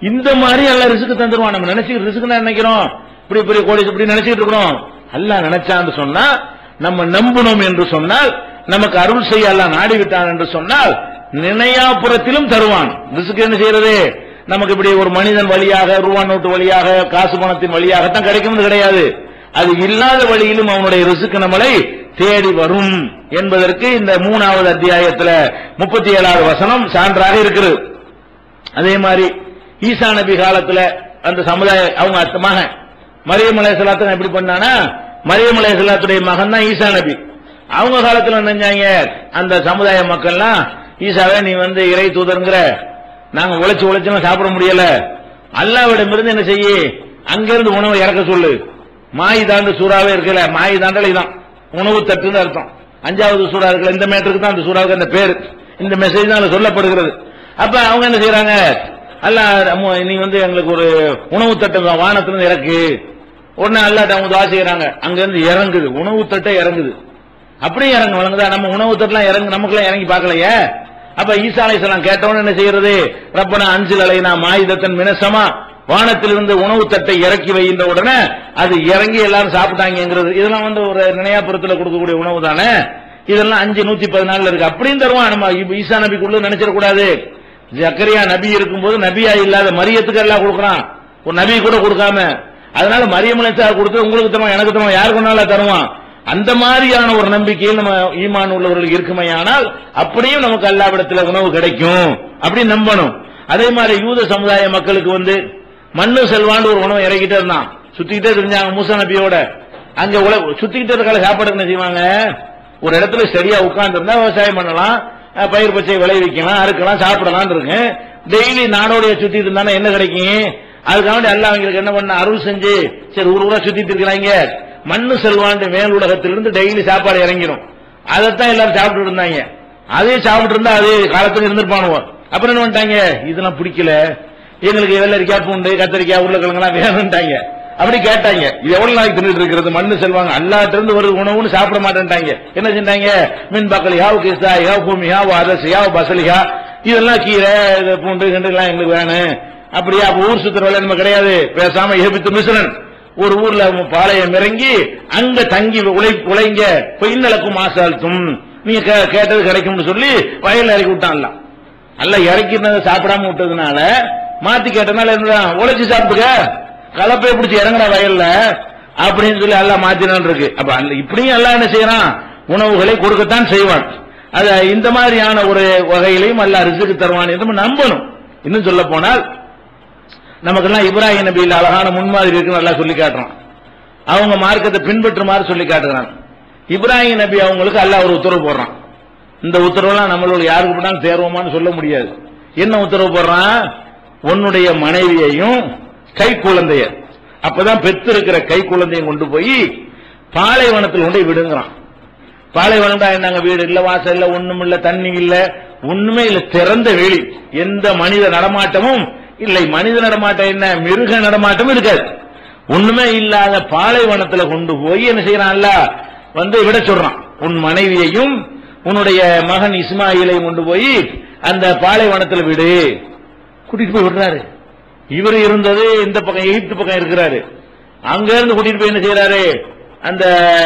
இந்த மாதிரி எல்லாம் ரிசுக்கு தந்துருவான் நம்ம நினைச்சு ரிசுக்கு நினைக்கிறோம் இப்படி இப்படி கோடி இப்படி நினைச்சிட்டு இருக்கிறோம் அல்லாஹ் நினைச்சான்னு சொன்னா நம்ம நம்பணும் என்று சொன்னால் நமக்கு அருள் செய்ய அல்லாஹ் நாடி விட்டான் என்று சொன்னால் நினையாபுரத்திலும் தருவான் ரிசுக்கு என்ன செய்யறது நமக்கு இப்படி ஒரு மனிதன் வழியாக ரூபா நோட்டு வழியாக காசு பணத்தின் வழியாகத்தான் கிடைக்கும்னு கிடையாது அது இல்லாத வழியிலும் அவனுடைய ரிசுக்கு நம்மளை தேடி வரும் என்பதற்கு இந்த மூணாவது அத்தியாயத்துல முப்பத்தி ஏழாவது வசனம் சான்றாக இருக்கிறது அதே மாதிரி ஈசா நபி காலத்துல அந்த சமுதாய அவங்க அத்த மகன் மரியம் அலைஹிஸ்ஸலாத்து எப்படி பண்ணானா மரியம் அலைஹிஸ்ஸலாத்துடைய மகன் தான் ஈசா நபி அவங்க காலத்துல என்ன செஞ்சாங்க அந்த சமுதாய மக்கள்லாம் ஈசாவே நீ வந்து இறை தூதருங்கிற நாங்க உழைச்சு உழைச்சும் சாப்பிட முடியல அல்லாவிடமிருந்து என்ன செய்யி அங்கிருந்து உணவை இறக்க சொல்லு மாய் தாண்டு சூறாவே இருக்கல மாய் தாண்டல் இதான் உணவு தட்டுன்னு அர்த்தம் அஞ்சாவது சூறா இருக்கல இந்த மேட்டருக்கு தான் அந்த சூறாவுக்கு அந்த பேர் இந்த மெசேஜ் தான் அதுல சொல்லப்படுகிறது அப்ப அவங்க என்ன செய்யறாங்க அல்ல நீ வந்து எங்களுக்கு ஒரு உணவு தட்டு வானத்திலிருந்து இறக்கு உடனே அல்லாட்ட அவங்க துவா செய்யறாங்க அங்க இருந்து இறங்குது உணவு தட்டை இறங்குது அப்படியே இறங்க வழங்குதா நம்ம உணவு தட்டுலாம் இறங்கு நமக்குலாம் இறங்கி பார்க்கலையே அப்ப ஈசா அலைஹிஸ்ஸலாம் கேட்டவன என்ன செய்யறது ரப்பனா அஞ்சில் அலைனா மாயுதத்தன் மினசமா வானத்திலிருந்து உணவு தட்டை இறக்கி வைகின்ற உடனே அது இறங்கி எல்லாரும் சாப்பிட்டாங்கிறது இதெல்லாம் வந்து ஒரு நினையாபுரத்துல கொடுக்கக்கூடிய உணவு தானே இதெல்லாம் அஞ்சு நூத்தி பதினாலுல இருக்கு அப்படியும் தருவான் நம்ம இப்ப ஈசா நபிக்குள்ள நினைச்சிடக்கூடாது ஜக்கரியா நபி இருக்கும்போது நபியா இல்லாத மரியத்துக்கு எல்லாம் கொடுக்குறான் ஒரு நபி கூட கொடுக்காம அதனால மரியம் அலைசா கொடுத்து உங்களுக்கு தருவான் எனக்கு தருவான் யாருக்கு வேணாலும் தருவான் அந்த மாதிரியான ஒரு நம்பிக்கையில் நம்ம ஈமான் உள்ளவர்களுக்கு இருக்குமையானால் அப்படியும் நமக்கு அல்லாவிடத்துல உணவு கிடைக்கும் அப்படி நம்பணும் அதே மாதிரி யூத சமுதாய மக்களுக்கு வந்து மண்ணு செல்வாண்டு ஒரு உணவு இறக்கிட்டே இருந்தான் சுத்திக்கிட்டே தெரிஞ்சாங்க மூசா நபியோட அங்க உல சுத்திக்கிட்டே இருக்கால சாப்பாடு என்ன செய்வாங்க ஒரு இடத்துல சரியா உட்கார்ந்து இருந்தா விவசாயம் பண்ணலாம் அஹ் பயிர் பச்சை விளைவிக்கலாம் அறுக்கலாம் சாப்பிடலாம் இருக்கு டெய்லி நாடோடைய சுத்திட்டு இருந்தானே என்ன கிடைக்கும் அதுக்காண்டி அல்லாஹ் அவங்களுக்கு என்ன பண்ண அருள் செஞ்சு சரி ஊர் ஊரா சுத்திட்டு இருக்கிறாங்க மண்ணு செல்வாண்டு மேல் உலகத்திலிருந்து டெய்லி சாப்பாடு இறங்கிரும் அதைத்தான் எல்லாரும் சாப்பிட்டு இருந்தாங்க அதே சாப்பிட்டு இருந்தா அதே காலத்துல இருந்திருப்பானுவோ அப்புறம் என்ன பண்ணிட்டாங்க இதெல்லாம் பிடிக்கல எங்களுக்கு வெள்ளரிக்காய் பூண்டு கத்திரிக்காய் உருளைக்கிழங்கெல்லாம் வேணும்ட்டாங்க அப்படி கேட்டாங்க இது எவ்வளவு நாளைக்கு தின்னுட்டு இருக்கிறது மண்ணு செல்வாங்க அல்லாட்ட இருந்து வருது உணவுன்னு சாப்பிட மாட்டேன்ட்டாங்க என்ன செஞ்சாங்க மீன் பக்கல் யாவு கிஸ்தா யாவ் பூமி யாவ் அரசு யாவ் பசலிகா இதெல்லாம் கீரை இது பூண்டு கிண்டு எல்லாம் எங்களுக்கு வேணும் அப்படியா அப்ப ஊர் சுத்துற வேலை நம்ம கிடையாது பேசாம ஏபித்து மிஸ்ரன் ஒரு ஊர்ல பாளையம் இறங்கி அங்க தங்கி உழை உழைங்க பொய்நலக்கும் ஆசால்த்தும் நீங்க கே- கேட்டது கிடைக்கும்னு சொல்லி வயல்ல இறக்கி விட்டான்ல அல்ல இறக்கினதை சாப்பிடாம விட்டதுனால மாத்தி கேட்டனால என்ன உழைச்சு சாப்பிட்டுக்க கலப்பையை பிடிச்சி இறங்குற வயல்ல அப்படின்னு சொல்லி எல்லாம் மாத்தினான் இருக்கு அப்ப அந்த இப்படியும் எல்லாம் என்ன செய்யறான் உணவுகளை கொடுக்கத்தான் செய்வான் அது இந்த மாதிரியான ஒரு வகையிலையும் அல்ல ரிசுக்கு தருவான் என்று நம்ம நம்பணும் இன்னும் சொல்ல போனால் நமக்கெல்லாம் இப்ராஹிம் நபியில் அழகான முன்மாதிரி இருக்குன்னு நல்லா சொல்லி காட்டுறான் அவங்க மார்க்கத்தை பின்பற்றுமாறு சொல்லி காட்டுறான் இப்ராஹிம் நபி அவங்களுக்கு அல்லாஹ் ஒரு உத்தரவு போடுறான் இந்த உத்தரவுலாம் நம்மளோட யாருக்கு போனாலும் தேர்வோமான்னு சொல்ல முடியாது என்ன உத்தரவு போடுறான் உன்னுடைய மனைவியையும் கை குழந்தைய அப்பதான் பெத்து இருக்கிற கை குழந்தையும் கொண்டு போய் பாலைவனத்தில் கொண்டு போய் விடுங்கிறான் பாலைவனம்டா என்னங்க வீடு இல்ல வாசல் இல்ல ஒண்ணும் இல்ல தண்ணி இல்ல ஒண்ணுமே இல்ல திறந்த வெளி எந்த மனித நடமாட்டமும் இல்லை மனித நடமாட்டம் என்ன மிருக நடமாட்டமும் இருக்காது ஒண்ணுமே இல்லாத பாலைவனத்துல கொண்டு போய் என்ன செய்யறான்ல வந்து விட சொல்றான் உன் மனைவியையும் உன்னுடைய மகன் இஸ்மாயிலையும் கொண்டு போய் அந்த பாலைவனத்துல விடு கூட்டிட்டு போய் விடுறாரு இவர் இருந்தது இந்த பக்கம் எகிப்து பக்கம் இருக்கிறாரு அங்க இருந்து கூட்டிட்டு போய் என்ன செய்யறாரு அந்த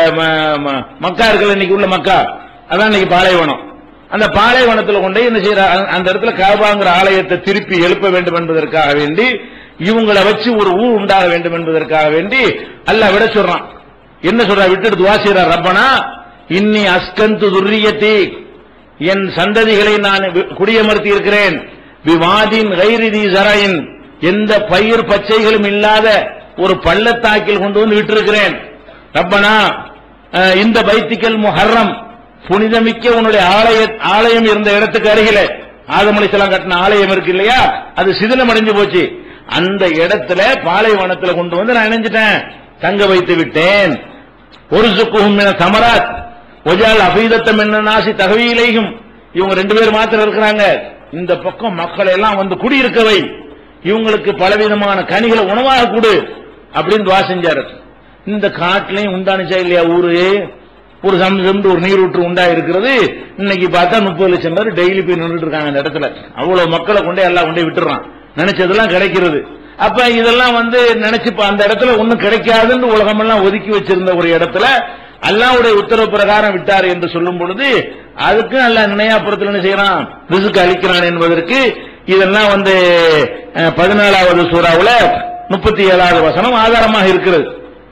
ம- ம- மக்கா இருக்குல்ல இன்னைக்கு உள்ள மக்கா அதான் இன்னைக்கு பாலைவனம் அந்த பாலைவனத்துல கொண்டு போய் என்ன செய்யறாரு அந்த இடத்துல காபாங்கிற ஆலயத்தை திருப்பி எழுப்ப வேண்டும் என்பதற்காக வேண்டி இவங்களை வச்சு ஒரு ஊர் உண்டாக வேண்டும் என்பதற்காக வேண்டி அல்லாஹ் விட சொல்றான் என்ன சொல்றா விட்டுட்டு துவா செய்யறார் ரப்பனா இன்னி அஸ்கந்து துர்ரியத்தி என் சந்ததிகளை நான் வி- குடியமர்த்தி இருக்கிறேன் விவாதின் கைரிதி சரையின் எந்த பயிர் பச்சைகளும் இல்லாத ஒரு பள்ளத்தாக்கில் கொண்டு வந்து விட்டிருக்கிறேன் ரப்பனா அஹ், இந்த பைத்திக்கல் முஹர்ரம் புனிதமிக்க உன்னுடைய ஆலய ஆலயம் இருந்த இடத்துக்கு அருகில ஆதமலிசலாம் கட்டின ஆலயம் இருக்கு இல்லையா அது சிதிலம் அடைஞ்சு போச்சு அந்த இடத்துல பாலைவனத்துல கொண்டு வந்து நான் இணைஞ்சிட்டேன் தங்க வைத்து விட்டேன் ஒரு சுக்குகும் சமராத் ஒஜால் அபீதத்தம் என்ன நாசி தகவியிலையும் இவங்க ரெண்டு பேர் மாத்திரம் இருக்கிறாங்க இந்த பக்கம் மக்கள் எல்லாம் வந்து குடியிருக்கவை இவங்களுக்கு பலவிதமான கனிகளை உணவாக கொடு அப்படின்னு துவா செஞ்சாரு இந்த காட்டுலயும் உண்டானுச்சா இல்லையா ஊரு ஒரு சம்சம்னு ஒரு நீரூற்று உண்டா இருக்கிறது இன்னைக்கு பார்த்தா முப்பது லட்சம் பேர் டெய்லி போய் நின்றுட்டு இருக்காங்க அந்த இடத்துல அவ்வளவு மக்களை கொண்டே எல்லாம் கொண்டே விட்டுறான் நினைச்சதெல்லாம் கிடைக்கிறது அப்ப இதெல்லாம் வந்து நினைச்சு இப்ப அந்த இடத்துல ஒண்ணும் கிடைக்காதுன்னு உலகமெல்லாம் ஒதுக்கி வச்சிருந்த ஒரு இடத்துல அல்லாவுடைய உத்தரவு பிரகாரம் விட்டார் என்று சொல்லும் பொழுது அதுக்கு அல்ல நினையாப்புறத்தில் என்ன செய்யறான் ரிசுக்கு அளிக்கிறான் என்பதற்கு இதெல்லாம் வந்து அஹ், பதினாலாவது சூறாவுல முப்பத்தி ஏழாவது வசனம் ஆதாரமாக இருக்கிறது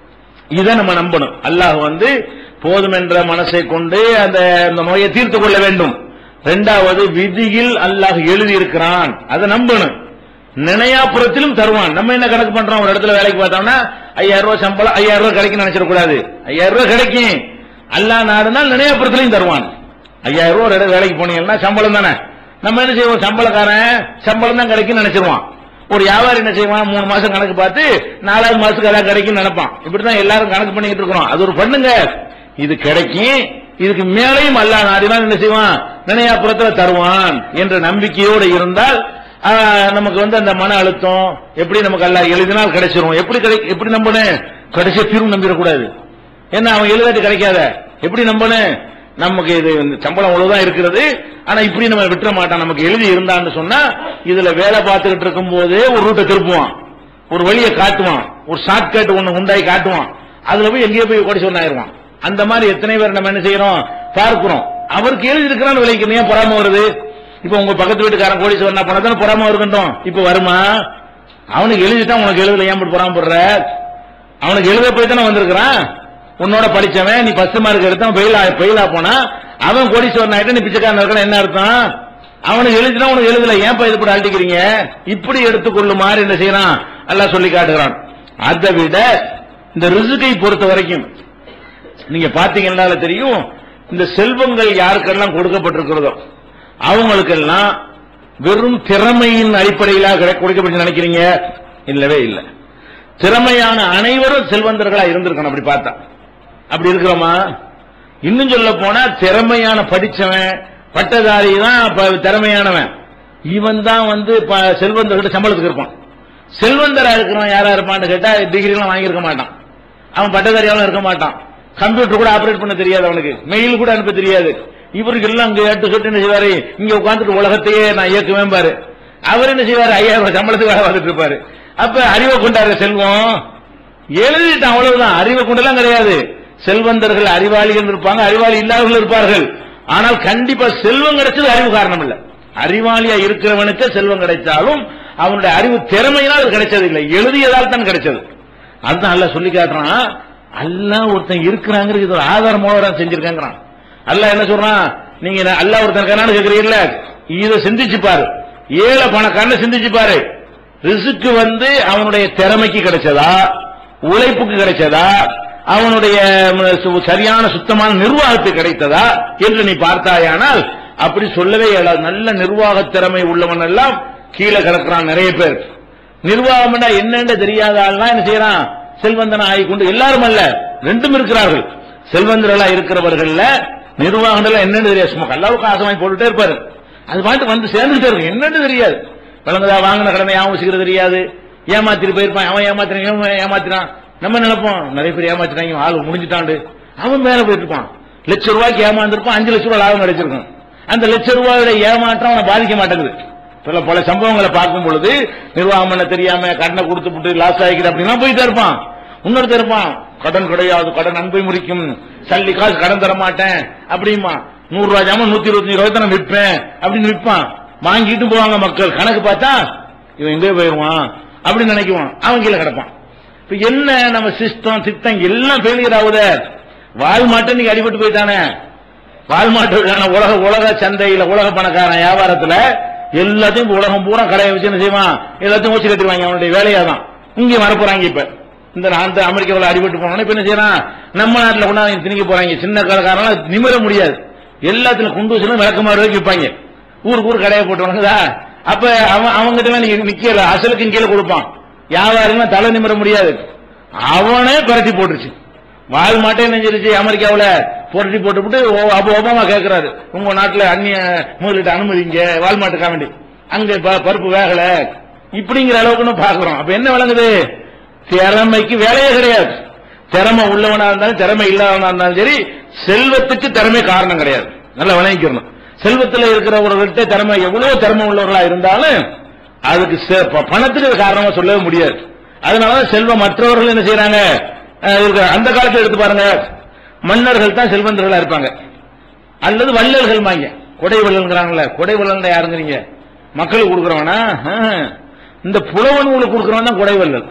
இதை நம்ம நம்பணும் அல்லாஹ் வந்து போதும் என்ற மனசை கொண்டு அந்த அந்த நோயை தீர்த்து கொள்ள வேண்டும் இரண்டாவது விதியில் அல்லாஹ் எழுதி இருக்கிறான் அதை நம்பணும் நினையாப்புறத்திலும் தருவான் நம்ம என்ன கணக்கு பண்றோம் ஒரு இடத்துல வேலைக்கு பார்த்தோம்னா ஐயாயிரம் ரூபாய் சம்பளம் ஐயாயிரம் ரூபாய் கிடைக்கும் நினைச்சிடக்கூடாது ஐயாயிரம் ரூபாய் கிடைக்கும் அல்லாஹ் நாடுனால் நினையாப்புறத்திலையும் தருவான் ஐயாயிரம் ரூபாய் ஒரு இடம் வேலைக்கு போனீங்கன்னா சம்பளம் தானே நம்ம என்ன செய்வோம் சம்பளக்காரன் சம்பளம் தான் கிடைக்கும் நினைச்சிருவான் ஒரு வியாபாரி என்ன செய்வான் மூணு மாசம் கணக்கு பார்த்து நாலாவது மாசத்துக்கு எல்லாம் கிடைக்கும் நினைப்பான் இப்படிதான் எல்லாரும் கணக்கு பண்ணிக்கிட்டு இருக்கிறோம் அது ஒரு பண்ணுங்க இது கிடைக்கும் இதுக்கு மேலையும் அல்லா நாடினால் என்ன செய்வான் நினையாப்புறத்துல தருவான் என்ற நம்பிக்கையோடு இருந்தால் ஆ, நமக்கு வந்து அந்த மன அழுத்தம் எப்படி நமக்கு அல்லா எழுதினால் கிடைச்சிரும் எப்படி கிடை எப்படி நம்பணும் கடைசி தீர்வு நம்பிடக்கூடாது என்ன அவன் எழுதாட்டி கிடைக்காத எப்படி நம்பணும் நமக்கு இது இந்த சம்பளம் அவ்வளவுதான் இருக்கிறது ஆனா இப்படி நம்ம விட்டுற மாட்டான் நமக்கு எழுதி இருந்தான்னு சொன்னா இதுல வேலை பார்த்துக்கிட்டு இருக்கும் போதே ஒரு ரூட்டை திருப்புவான் ஒரு வழியை காட்டுவான் ஒரு ஷார்ட் கட் ஒண்ணு உண்டாய் காட்டுவான் அதுல போய் எங்கேயோ போய் கொடி சொன்னாயிருவான் அந்த மாதிரி எத்தனை பேர் நம்ம என்ன செய்யறோம் பார்க்கிறோம் அவருக்கு எழுதி இருக்கிறான்னு விலைக்கு ஏன் பொறாம வருது இப்ப உங்க பக்கத்து வீட்டுக்காரன் கோடீஸ்வரன் என்ன பண்ணதான் பொறாம வருகின்றோம் இப்ப வருமா அவனுக்கு எழுதிட்டான் உனக்கு எழுதல ஏன் போட்டு பொறாம போடுற அவனுக்கு எழுத போய் தானே வந்திருக்கிறான் உன்னோட படிச்சவன் நீ ஃபர்ஸ்ட் மார்க் எடுத்தான் பெயிலா பெயிலா போனா அவன் கோடீஸ்வரன் ஆயிட்டு நீ பிச்சைக்காரன் இருக்கணும் என்ன அர்த்தம் அவனுக்கு எழுதினா உனக்கு எழுதல ஏன் இப்ப இது போட்டு அழட்டிக்கிறீங்க இப்படி எடுத்துக்கொள்ளுமாறு என்ன செய்யறான் எல்லாம் சொல்லி காட்டுகிறான் அதை விட இந்த ரிசுக்கை பொறுத்த வரைக்கும் நீங்க பாத்தீங்கன்னா தெரியும் இந்த செல்வங்கள் யாருக்கெல்லாம் கொடுக்கப்பட்டிருக்கிறதோ அவங்களுக்கெல்லாம் வெறும் திறமையின் அடிப்படையிலாக கிடை- கொடுக்கப்பட்டு நினைக்கிறீங்க இல்லவே இல்லை திறமையான அனைவரும் செல்வந்தர்களா இருந்திருக்கணும் அப்படி பார்த்தா அப்படி இருக்கிறோமா இன்னும் சொல்ல போனா திறமையான படிச்சவன் பட்டதாரி தான் ப- திறமையானவன் இவன் தான் வந்து ப- செல்வந்தர்கிட்ட சம்பளத்துக்கு இருப்பான் செல்வந்தரா இருக்கிறவன் யாரா இருப்பான்னு கேட்டா டிகிரி எல்லாம் வாங்கியிருக்க மாட்டான் அவன் பட்டதாரியாவும் இருக்க மாட்டான் கம்ப்யூட்டர் கூட ஆபரேட் பண்ண தெரியாது அவனுக்கு மெயில் கூட அனுப்ப தெரியாது இவருக்கு எல்லாம் அங்க எட்டு சொட்டு என்ன செய்வாரு இங்க உட்காந்துட்டு உலகத்தையே நான் இயக்குவேன் பாரு அவர் என்ன செய்வாரு ஐயாயிரம் ரூபாய் சம்பளத்துக்கு வேலை பார்த்துட்டு இருப்பாரு அப்ப அறிவை கொண்டாரு செல்வம் எழுதிட்டான் அவ்வளவுதான் அறிவை கொண்டெல்லாம் கிடையாது செல்வந்தர்கள் அறிவாளிகள் இருப்பாங்க அறிவாளி இல்லாதவர்கள் இருப்பார்கள் ஆனால் கண்டிப்பா செல்வம் கிடைச்சது அறிவு காரணம் இல்ல அறிவாளியா இருக்கிறவனுக்கு செல்வம் கிடைச்சாலும் அவனுடைய அறிவு திறமையினால் அது கிடைச்சது இல்லை எழுதியதால் தான் கிடைச்சது அதுதான் அல்ல சொல்லி காட்டுறான் அல்லாஹ் ஒருத்தன் இருக்கிறாங்கிறது இது ஒரு ஆதாரமோட செஞ்சிருக்காங்கிறான் அல்லாஹ் என்ன சொல்றான் நீங்க அல்லாஹ் ஒருத்தன் இருக்கானு கேக்குறீங்கல்ல இதை சிந்திச்சு பாரு ஏழை பணக்காரன சிந்திச்சு பாரு ரிசுக்கு வந்து அவனுடைய திறமைக்கு கிடைச்சதா உழைப்புக்கு கிடைச்சதா அவனுடைய ம், சு- சரியான சுத்தமான நிர்வாகத்துக்கு கிடைத்ததா என்று நீ பார்த்தாயானால் அப்படி சொல்லவே இயலாது நல்ல நிர்வாக திறமை உள்ளவன் எல்லாம் கீழே கிடக்குறான் நிறைய பேர் நிர்வாகம்னா என்னன்னு தெரியாத ஆள்லாம் என்ன செய்யறான் செல்வந்தன ஆகிக்கொண்டு எல்லாரும் அல்ல ரெண்டும் இருக்கிறார்கள் செல்வந்தர்களா இருக்கிறவர்கள்ல நிர்வாகங்கள் என்னன்னு தெரியாது சும்மா கல்லாவுக்கு ஆசை வாங்கி போட்டுட்டே இருப்பாரு அது பாட்டு வந்து சேர்ந்துட்டே இருக்கும் என்னன்னு தெரியாது விளங்குதா வாங்கின கடனை ஞாபகம் வச்சுக்கிறது தெரியாது ஏமாத்திட்டு போயிருப்பான் அவன் ஏமாத்தினான் இவன் ஏமாத்தினான் நம்ம நினைப்போம் நிறைய பேர் ஏமாத்தினாங்க ஆள் முடிஞ்சிட்டாண்டு அவன் மேல போயிட்டு இருப்பான் லட்ச ரூபாய்க்கு ஏமாந்துருப்பான் அஞ்சு லட்ச ரூபாய் லாபம் கிடைச்சிருக்கும் அந்த லட்ச ரூபாயோட ஏமாற்றம் அவனை பாதிக்க மாட்டேங்குது பல பல சம்பவங்களை பார்க்கும் பொழுது நிர்வாகம் பண்ண தெரியாம கடனை கொடுத்து விட்டு லாஸ் ஆகிக்கிற அப்படின்னா போயிட்டே இருப்பான் இன்னொருத்தர் இருப்பான் கடன் கிடையாது கடன் அன்பை முறிக்கும் சல்லி காசு கடன் தர மாட்டேன் அப்படிமா நூறு ரூபாய் ஜாம நூத்தி இருபத்தஞ்சு ரூபாய் தான் நான் விற்பேன் அப்படின்னு விற்பான் வாங்கிட்டு போவாங்க மக்கள் கணக்கு பார்த்தா இவன் எங்கே போயிருவான் அப்படின்னு நினைக்குவான் அவன் கீழே கிடப்பான் இப்ப என்ன நம்ம சிஸ்டம் திட்டம் எல்லாம் ஃபெயிலியர் ஆகுதே வாழ்மாட்டம் நீங்க அடிபட்டு போயிட்டானே வாழ்மாட்டுக்கான உலக உலக சந்தையில உலக பணக்காரன் வியாபாரத்துல எல்லாத்தையும் இப்ப உலகம் பூரா கடையை வச்சு என்ன செய்வான் எல்லாத்தையும் வச்சு கட்டுவாங்க அவனுடைய வேலையா தான் இங்க வரப்போறாங்க இப்ப இந்த அந்த அமெரிக்காவில் அடிபட்டு போனோம்னா இப்ப என்ன செய்யறான் நம்ம நாட்டுல கொண்டாந்து திணிக்க போறாங்க சின்ன கடைக்காரனால நிமிர முடியாது எல்லாத்துலயும் குண்டு வச்சு விளக்கமாறு வரைக்கும் விற்பாங்க ஊருக்கு ஊர் கடையை போட்டு வணங்குதா அப்ப அவன் அவங்ககிட்ட நீங்க நிக்கல அசலுக்கு கீழே கொடுப்பான் வியாபாரிலாம் தலை நிமிர முடியாது அவனே பரட்டி போட்டுருச்சு வால் மாட்டே நெஞ்சிருச்சு அமெரிக்காவுல புரட்டி போட்டுவிட்டு ஓ- அப்ப ஒபாமா கேக்குறாரு உங்க நாட்டுல அந்நிய முதலீட்டு அனுமதிங்க வால்மாட்டுக்கா வேண்டி அங்க ப- பருப்பு வேகல இப்படிங்கிற அளவுக்கு பாக்குறோம் அப்ப என்ன விளங்குது திறமைக்கு வேலையே கிடையாது திறமை உள்ளவனா இருந்தாலும் திறமை இல்லாதவனா இருந்தாலும் சரி செல்வத்துக்கு திறமை காரணம் கிடையாது நல்லா விளங்கிக்கணும் செல்வத்தில் இருக்கிறவர்கள்ட்ட திறமை எவ்வளவு திறமை உள்ளவர்களா இருந்தாலும் அதுக்கு செ- ப- பணத்துக்கு அது காரணமா சொல்லவே முடியாது அதனாலதான் செல்வம் மற்றவர்கள் என்ன செய்யறாங்க அஹ், இருக்கிற- அந்த காலத்துல எடுத்து பாருங்க மன்னர்கள் தான் செல்வந்தர்களா இருப்பாங்க அல்லது வள்ளல்கள் வாங்க கொடை வள்ளல்ங்கிறாங்கல்ல கொடை வள்ளல் யாருங்கிறீங்க மக்களுக்கு கொடுக்குறவனா ஆஹ். இந்த புலவனுங்களுக்கு கொடுக்குறவன் தான் கொடை வள்ளல்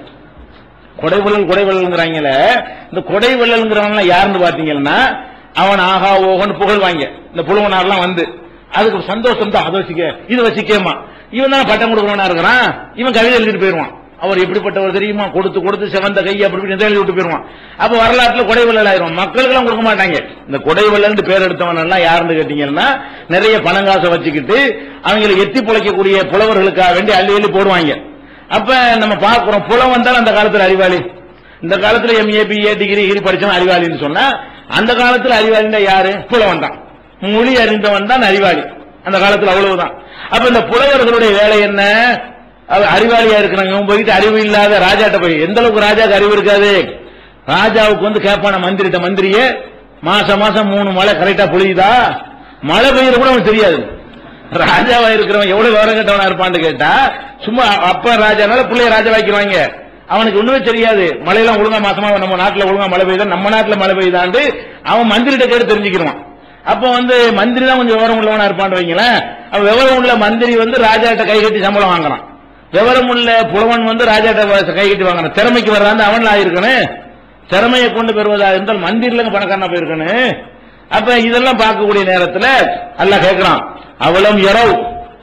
கொடை வள்ளல் கொடை வள்ளல்ங்கிறாங்கல்ல இந்த கொடை வள்ளல்ங்கிறவன் யாருன்னு பாத்தீங்கன்னா அவன் ஆகா ஓகன்னு புகழ் வாங்க இந்த புலவனாரெல்லாம் வந்து அதுக்கு ஒரு சந்தோஷம் தான் அதை வச்சுக்க இதை வச்சுக்கேமா இவன் தான் பட்டம் கொடுக்குறவனா இருக்கிறான் இவன் கவிதை எழுதிட்டு போயிருவான் அவர் எப்படிப்பட்டவர் தெரியுமா கொடுத்து கொடுத்து செவந்த கை அப்படி இப்படி எழுதி விட்டு போயிருவான் அப்ப வரலாற்றுல கொடை வள்ளல் ஆயிரும் மக்களுக்கு எல்லாம் கொடுக்க மாட்டாங்க இந்த கொடை வள்ளல்னு பேர் எடுத்தவன் எல்லாம் யாருன்னு கேட்டீங்கன்னா நிறைய பணங்காசை வச்சுக்கிட்டு அவங்களை எத்தி பிழைக்கக்கூடிய புலவர்களுக்காக வேண்டி அள்ளி அள்ளி போடுவாங்க அப்ப நம்ம பார்க்கிறோம் புலவன் தான் அந்த காலத்துல அறிவாளி இந்த காலத்துல எம்ஏ பிஏ டிகிரி கிரி படிச்சவன் அறிவாளின்னு சொன்னா அந்த காலத்துல அறிவாளின்னா யாரு புலவன் தான் மொழி அறிந்தவன் தான் அறிவாளி அந்த காலத்துல அவ்வளவுதான் அப்ப இந்த புலவர்களுடைய வேலை என்ன அவ அறிவாளியா இருக்கிறாங்க இவன் போயிட்டு அறிவு இல்லாத ராஜாட்ட போய் எந்த அளவுக்கு ராஜாக்கு அறிவு இருக்காது ராஜாவுக்கு வந்து கேட்பான மந்திரிட்ட மந்திரியே மாசம் மாசம் மூணு மழை கரெக்டா பொழியுதா மழை பெய்யுற கூட அவனுக்கு தெரியாது ராஜாவா இருக்கிறவன் எவ்வளவு விவரம் கட்டவனா இருப்பான்னு கேட்டா சும்மா அப்ப ராஜானால பிள்ளைய ராஜா வைக்கிறாங்க அவனுக்கு ஒண்ணுமே தெரியாது மழையெல்லாம் ஒழுங்கா மாசமா நம்ம நாட்டுல ஒழுங்கா மழை பெய்யுதா நம்ம நாட்டுல மழை பெய்யுதாண்டு அவன் மந்திரிட்ட கேட்டு தெரிஞ்சுக்கிறான் அப்ப வந்து மந்திரி தான் கொஞ்சம் விவரம் உள்ளவனா இருப்பான்னு வைங்களேன் அவன் விவரம் உள்ள மந்திரி வந்து ராஜாட்ட கை கட்டி சம்பளம் வாங்குறான் விவரம் உள்ள புலவன் வந்து ராஜாட்ட வ- கை கட்டி வாங்குறான் திறமைக்கு வர்றாந்து அவன்ல ஆயிருக்கணும் திறமையை கொண்டு பெறுவதா இருந்தால் மந்திரில பணக்காரனா போயிருக்கணும் அப்ப இதெல்லாம் பார்க்கக்கூடிய நேரத்துல அல்லாஹ் கேட்கிறான் அவலம் எரவு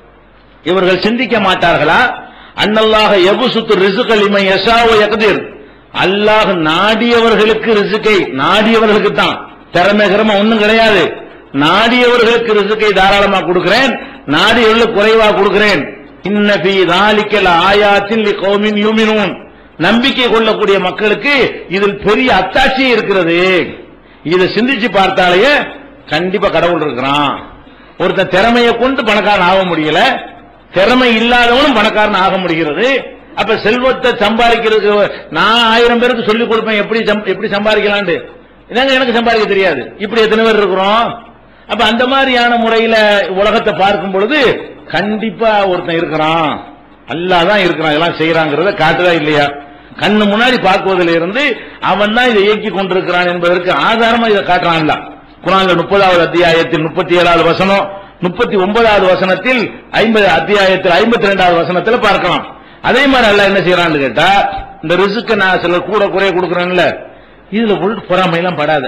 இவர்கள் சிந்திக்க மாட்டார்களா அன்னல்லாக எபுசுத்து ரிசுகள் இமை யசாவோ யகதீர் அல்லாஹ் நாடியவர்களுக்கு ரிசுக்கை நாடியவர்களுக்கு தான் திறமை கிறமை ஒண்ணும் கிடையாது நாடியவர்களுக்கு ரிசுக்கை தாராளமா கொடுக்கிறேன் நாடியவர்களுக்கு குறைவா கொடுக்கிறேன் இன்ன ஃபீ தாலிக்கல் ஆயாத்தின் கௌமின் யூமினூன் நம்பிக்கை கொள்ளக்கூடிய மக்களுக்கு இதில் பெரிய அத்தாட்சி இருக்கிறது இதை சிந்திச்சு பார்த்தாலேயே கண்டிப்பா கடவுள் இருக்கிறான் ஒருத்தன் திறமையை கொண்டு பணக்காரன் ஆக முடியல திறமை இல்லாதவனும் பணக்காரன் ஆக முடிகிறது அப்ப செல்வத்தை சம்பாதிக்கிறதுக்கு நான் ஆயிரம் பேருக்கு சொல்லிக் கொடுப்பேன் எப்படி சம்- எப்படி சம்பாதிக்கலாம்னு இதாங்க எனக்கு சம்பாதிக்க தெரியாது இப்படி எத்தனை பேர் இருக்கிறோம் அப்ப அந்த மாதிரியான முறையில உலகத்தை பார்க்கும் பொழுது கண்டிப்பா ஒருத்தன் இருக்கிறான் அல்லாஹ் தான் இருக்கிறான் இதெல்லாம் செய்யறாங்கிறத காட்டுதா இல்லையா கண்ணு முன்னாடி பார்க்குவதில் இருந்து அவன் தான் இதை இயக்கி கொண்டிருக்கிறான் என்பதற்கு ஆதாரமா இதை காட்டுறான் அல்லாஹ். குர்ஆன்ல முப்பதாவது அத்தியாயத்தில் முப்பத்தி ஏழாவது வசனம் முப்பத்தி ஒன்பதாவது வசனத்தில் ஐம்பது அத்தியாயத்தில் ஐம்பத்தி ரெண்டாவது வசனத்தில் பார்க்கலாம் அதே மாதிரி அல்லாஹ் என்ன செய்யறான்னு கேட்டா இந்த ரிசுக்கு நான் சில கூட குறைய கொடுக்குறேன்ல இதுல உள் பொறாமையெல்லாம் படாத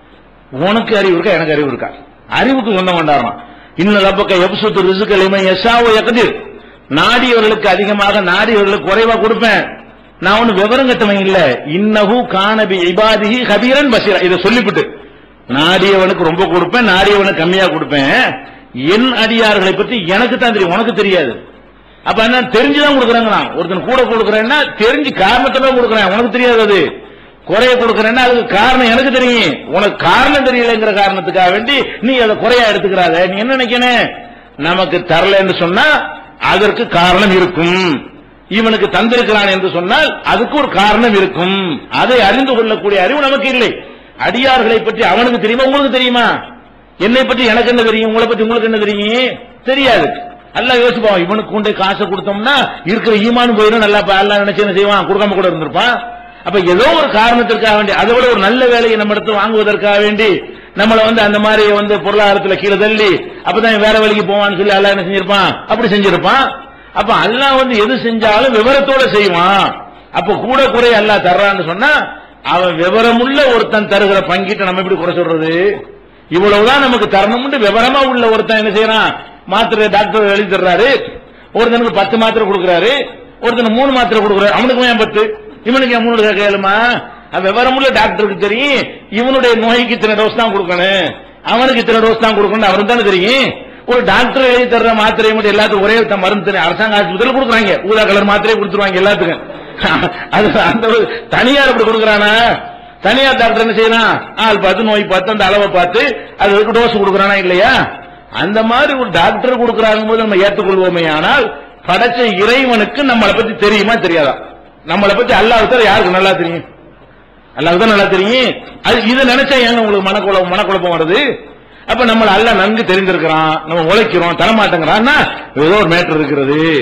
உனக்கு அறிவு இருக்கா எனக்கு அறிவு இருக்கா அறிவுக்கு சொந்தம் கொண்டாடுறான் இன்னும் ரப்பக்க எப்சுத்து ரிசுக்கு எளிமை எஸ்ஸாவோ எக்கதிர் நாடியவர்களுக்கு அதிகமாக நாடியவர்களுக்கு குறைவா கொடுப்பேன் நான் ஒண்ணு விவரம் கட்டவன் இல்ல இன்னஹு கானபி இபாதிஹி கபீரன் பசீரா இதை சொல்லிவிட்டு நாடியவனுக்கு ரொம்ப கொடுப்பேன் நாடியவனுக்கு கம்மியா கொடுப்பேன் என் அடியார்களை பற்றி எனக்கு தான் தெரியும் உனக்கு தெரியாது அப்ப என்ன தெரிஞ்சுதான் கொடுக்குறாங்க ஒருத்தன் கூட கொடுக்குறேன்னா தெரிஞ்சு காரணத்தை தான் கொடுக்குறேன் உனக்கு தெரியாது அது குறைய கொடுக்குறேன்னா அதுக்கு காரணம் எனக்கு தெரியும் உனக்கு காரணம் தெரியலங்கிற காரணத்துக்காக வேண்டி நீ அதை குறையா எடுத்துக்கிறாத நீ என்ன நினைக்கணும் நமக்கு தரலன்னு சொன்னா அதற்கு காரணம் இருக்கும் இவனுக்கு தந்திருக்கிறான் என்று சொன்னால் அதுக்கு ஒரு காரணம் இருக்கும் அதை அறிந்து கொள்ளக்கூடிய அறிவு நமக்கு இல்லை அடியார்களை பற்றி அவனுக்கு தெரியுமா உங்களுக்கு தெரியுமா என்னை பற்றி எனக்கு என்ன தெரியும் உங்களை பற்றி உங்களுக்கு என்ன தெரியும் தெரியாது அல்லாஹ் யோசிப்பான் இவனுக்கு கொண்டு காசை கொடுத்தோம்னா இருக்கிற ஈமான் போயிடும் நல்லா பா- அல்லாஹ் நினைச்சு என்ன செய்வான் கொடுக்காம கூட இருந்திருப்பான் அப்ப ஏதோ ஒரு காரணத்திற்காக வேண்டி அதை விட ஒரு நல்ல வேலையை நம்ம இடத்து வாங்குவதற்காக வேண்டி நம்மளை வந்து அந்த மாதிரி வந்து பொருளாதாரத்துல கீழே தள்ளி அப்பதான் வேற வேலைக்கு போவான்னு சொல்லி அல்லாஹ் என்ன செஞ்சிருப்பான் அப்படி செஞ்சிருப்பான் அப்ப அல்லாஹ் வந்து எது செஞ்சாலும் விவரத்தோட செய்வான் அப்ப கூட குறை அல்லாஹ் தர்றான்னு சொன்னா அவன் விவரமுள்ள ஒருத்தன் தருகிற பங்கிட்ட நம்ம எப்படி குறை சொல்றது இவ்வளவுதான் நமக்கு தரணும்னு விவரமா உள்ள ஒருத்தன் என்ன செய்யறான் மாத்திரை டாக்டர் எழுதி தர்றாரு ஒருத்தனுக்கு பத்து மாத்திரை கொடுக்கறாரு ஒருத்தனுக்கு மூணு மாத்திரை கொடுக்கறாரு அவனுக்கு ஏன் பத்து இவனுக்கு ஏன் மூணு கேளுமா விவரமுள்ள டாக்டருக்கு தெரியும் இவனுடைய நோய்க்கு இத்தனை டோஸ் தான் கொடுக்கணும் அவனுக்கு இத்தனை டோஸ் தான் கொடுக்கணும் அவனுக்கு தானே தெரியும் ஒரு டாக்டர் எழுதி தர்ற மாத்திரை மட்டும் எல்லாத்துக்கும் ஒரே ஒரு மருந்து தெரியும் அரசாங்க ஆஸ்பத்திரியில் கொடுக்குறாங்க ஊதா கலர் மாத்திரையை கொடுத்துருவாங்க எல்லாத்துக்கும் அது அந்த ஒரு தனியார் அப்படி கொடுக்குறானா தனியார் டாக்டர் என்ன செய்யறான் ஆள் பார்த்து நோய் பார்த்து அந்த அளவை பார்த்து அதுக்கு டோஸ் கொடுக்குறானா இல்லையா அந்த மாதிரி ஒரு டாக்டர் கொடுக்குறாங்க போது நம்ம ஏற்றுக்கொள்வோமே ஆனால் படைச்ச இறைவனுக்கு நம்மளை பத்தி தெரியுமா தெரியாதா நம்மளை பத்தி அல்லாஹ் யாருக்கு நல்லா தெரியும் அல்லாஹ் தான் நல்லா தெரியும் அது இதை நினைச்சா ஏங்க உங்களுக்கு மனக்குழப்பம் மனக்குழப்பம் வருது அப்ப நம்மள அல்லாஹ் நன்கு தெரிந்திருக்கிறான் நம்ம உழைக்கிறோம் தரமாட்டேங்கிறான்னா ஏதோ ஒரு மேட்டர் இருக்கிறது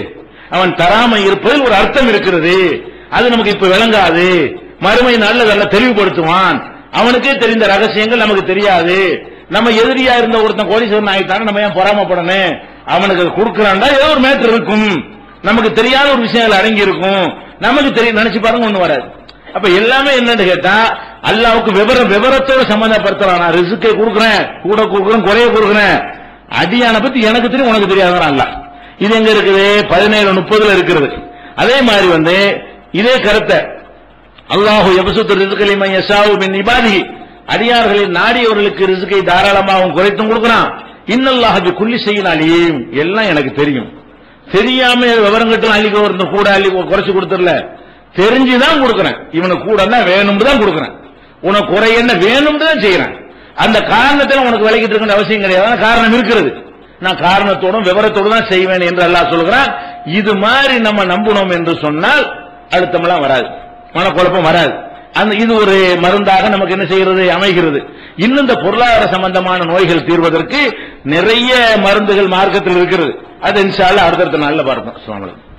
அவன் தராம இருப்பதில் ஒரு அர்த்தம் இருக்கிறது அது நமக்கு இப்ப விளங்காது மறுமை நல்ல நல்ல தெளிவுபடுத்துவான் அவனுக்கே தெரிந்த ரகசியங்கள் நமக்கு தெரியாது நம்ம எதிரியா இருந்த ஒருத்தன் கோடீஸ்வரன் ஆயிட்டாங்க நம்ம ஏன் பொறாமப்படணும் அவனுக்கு கொடுக்கறான்டா ஏதோ ஒரு மேட்டர் இருக்கும் நமக்கு தெரியாத ஒரு விஷயங்கள் அடங்கி இருக்கும் நமக்கு தெரியும் நினைச்சு பாருங்க ஒண்ணு வராது அப்ப எல்லாமே என்னன்னு கேட்டா அல்லாவுக்கு விவரம் விவரத்தோட சம்பந்தப்படுத்துறான் நான் ரிசுக்கை கொடுக்குறேன் கூட கொடுக்குறேன் குறைய கொடுக்குறேன் அடியான பத்தி எனக்கு தெரியும் உனக்கு தெரியாதான் அல்ல இது எங்க இருக்குது பதினேழு முப்பதுல இருக்கிறது அதே மாதிரி வந்து இதே கருத்தை அல்லாஹு எபசுத்து ரிசுக்களை மையசாவு மின் இபாதி அடியார்களின் நாடியவர்களுக்கு ரிசுக்கை தாராளமாகவும் குறைத்தும் கொடுக்கிறான் இன்னல்லாஹபி குள்ளி செய்யினாலேயும் எல்லாம் எனக்கு தெரியும் தெரியாம விவரம் கட்டு அள்ளிக்கோ இருந்த கூட அள்ளி குறைச்சு கொடுத்துடல தெரிஞ்சுதான் கொடுக்கறேன் இவனுக்கு கூட வேணும்னு தான் கொடுக்கறேன் உனக்கு குறை என்ன வேணும்னு தான் செய்யறேன் அந்த காரணத்துல உனக்கு விலகிட்டு இருக்க அவசியம் கிடையாது ஆனா காரணம் இருக்கிறது நான் காரணத்தோடும் விவரத்தோடும் தான் செய்வேன் என்று அல்லாஹ் சொல்கிறான் இது மாதிரி நம்ம நம்பணும் என்று சொன்னால் அழுத்தமெல்லாம் வராது மனக்குழப்பம் வராது அந்த இது ஒரு மருந்தாக நமக்கு என்ன செய்கிறது அமைகிறது இன்னும் இந்த பொருளாதார சம்பந்தமான நோய்கள் தீர்வதற்கு நிறைய மருந்துகள் மார்க்கத்தில் இருக்கிறது அது இன்ஷால்ல அடுத்தடுத்த நாள்ல பார்ப்போம் அஸ்ஸலாமு அலைக்கும்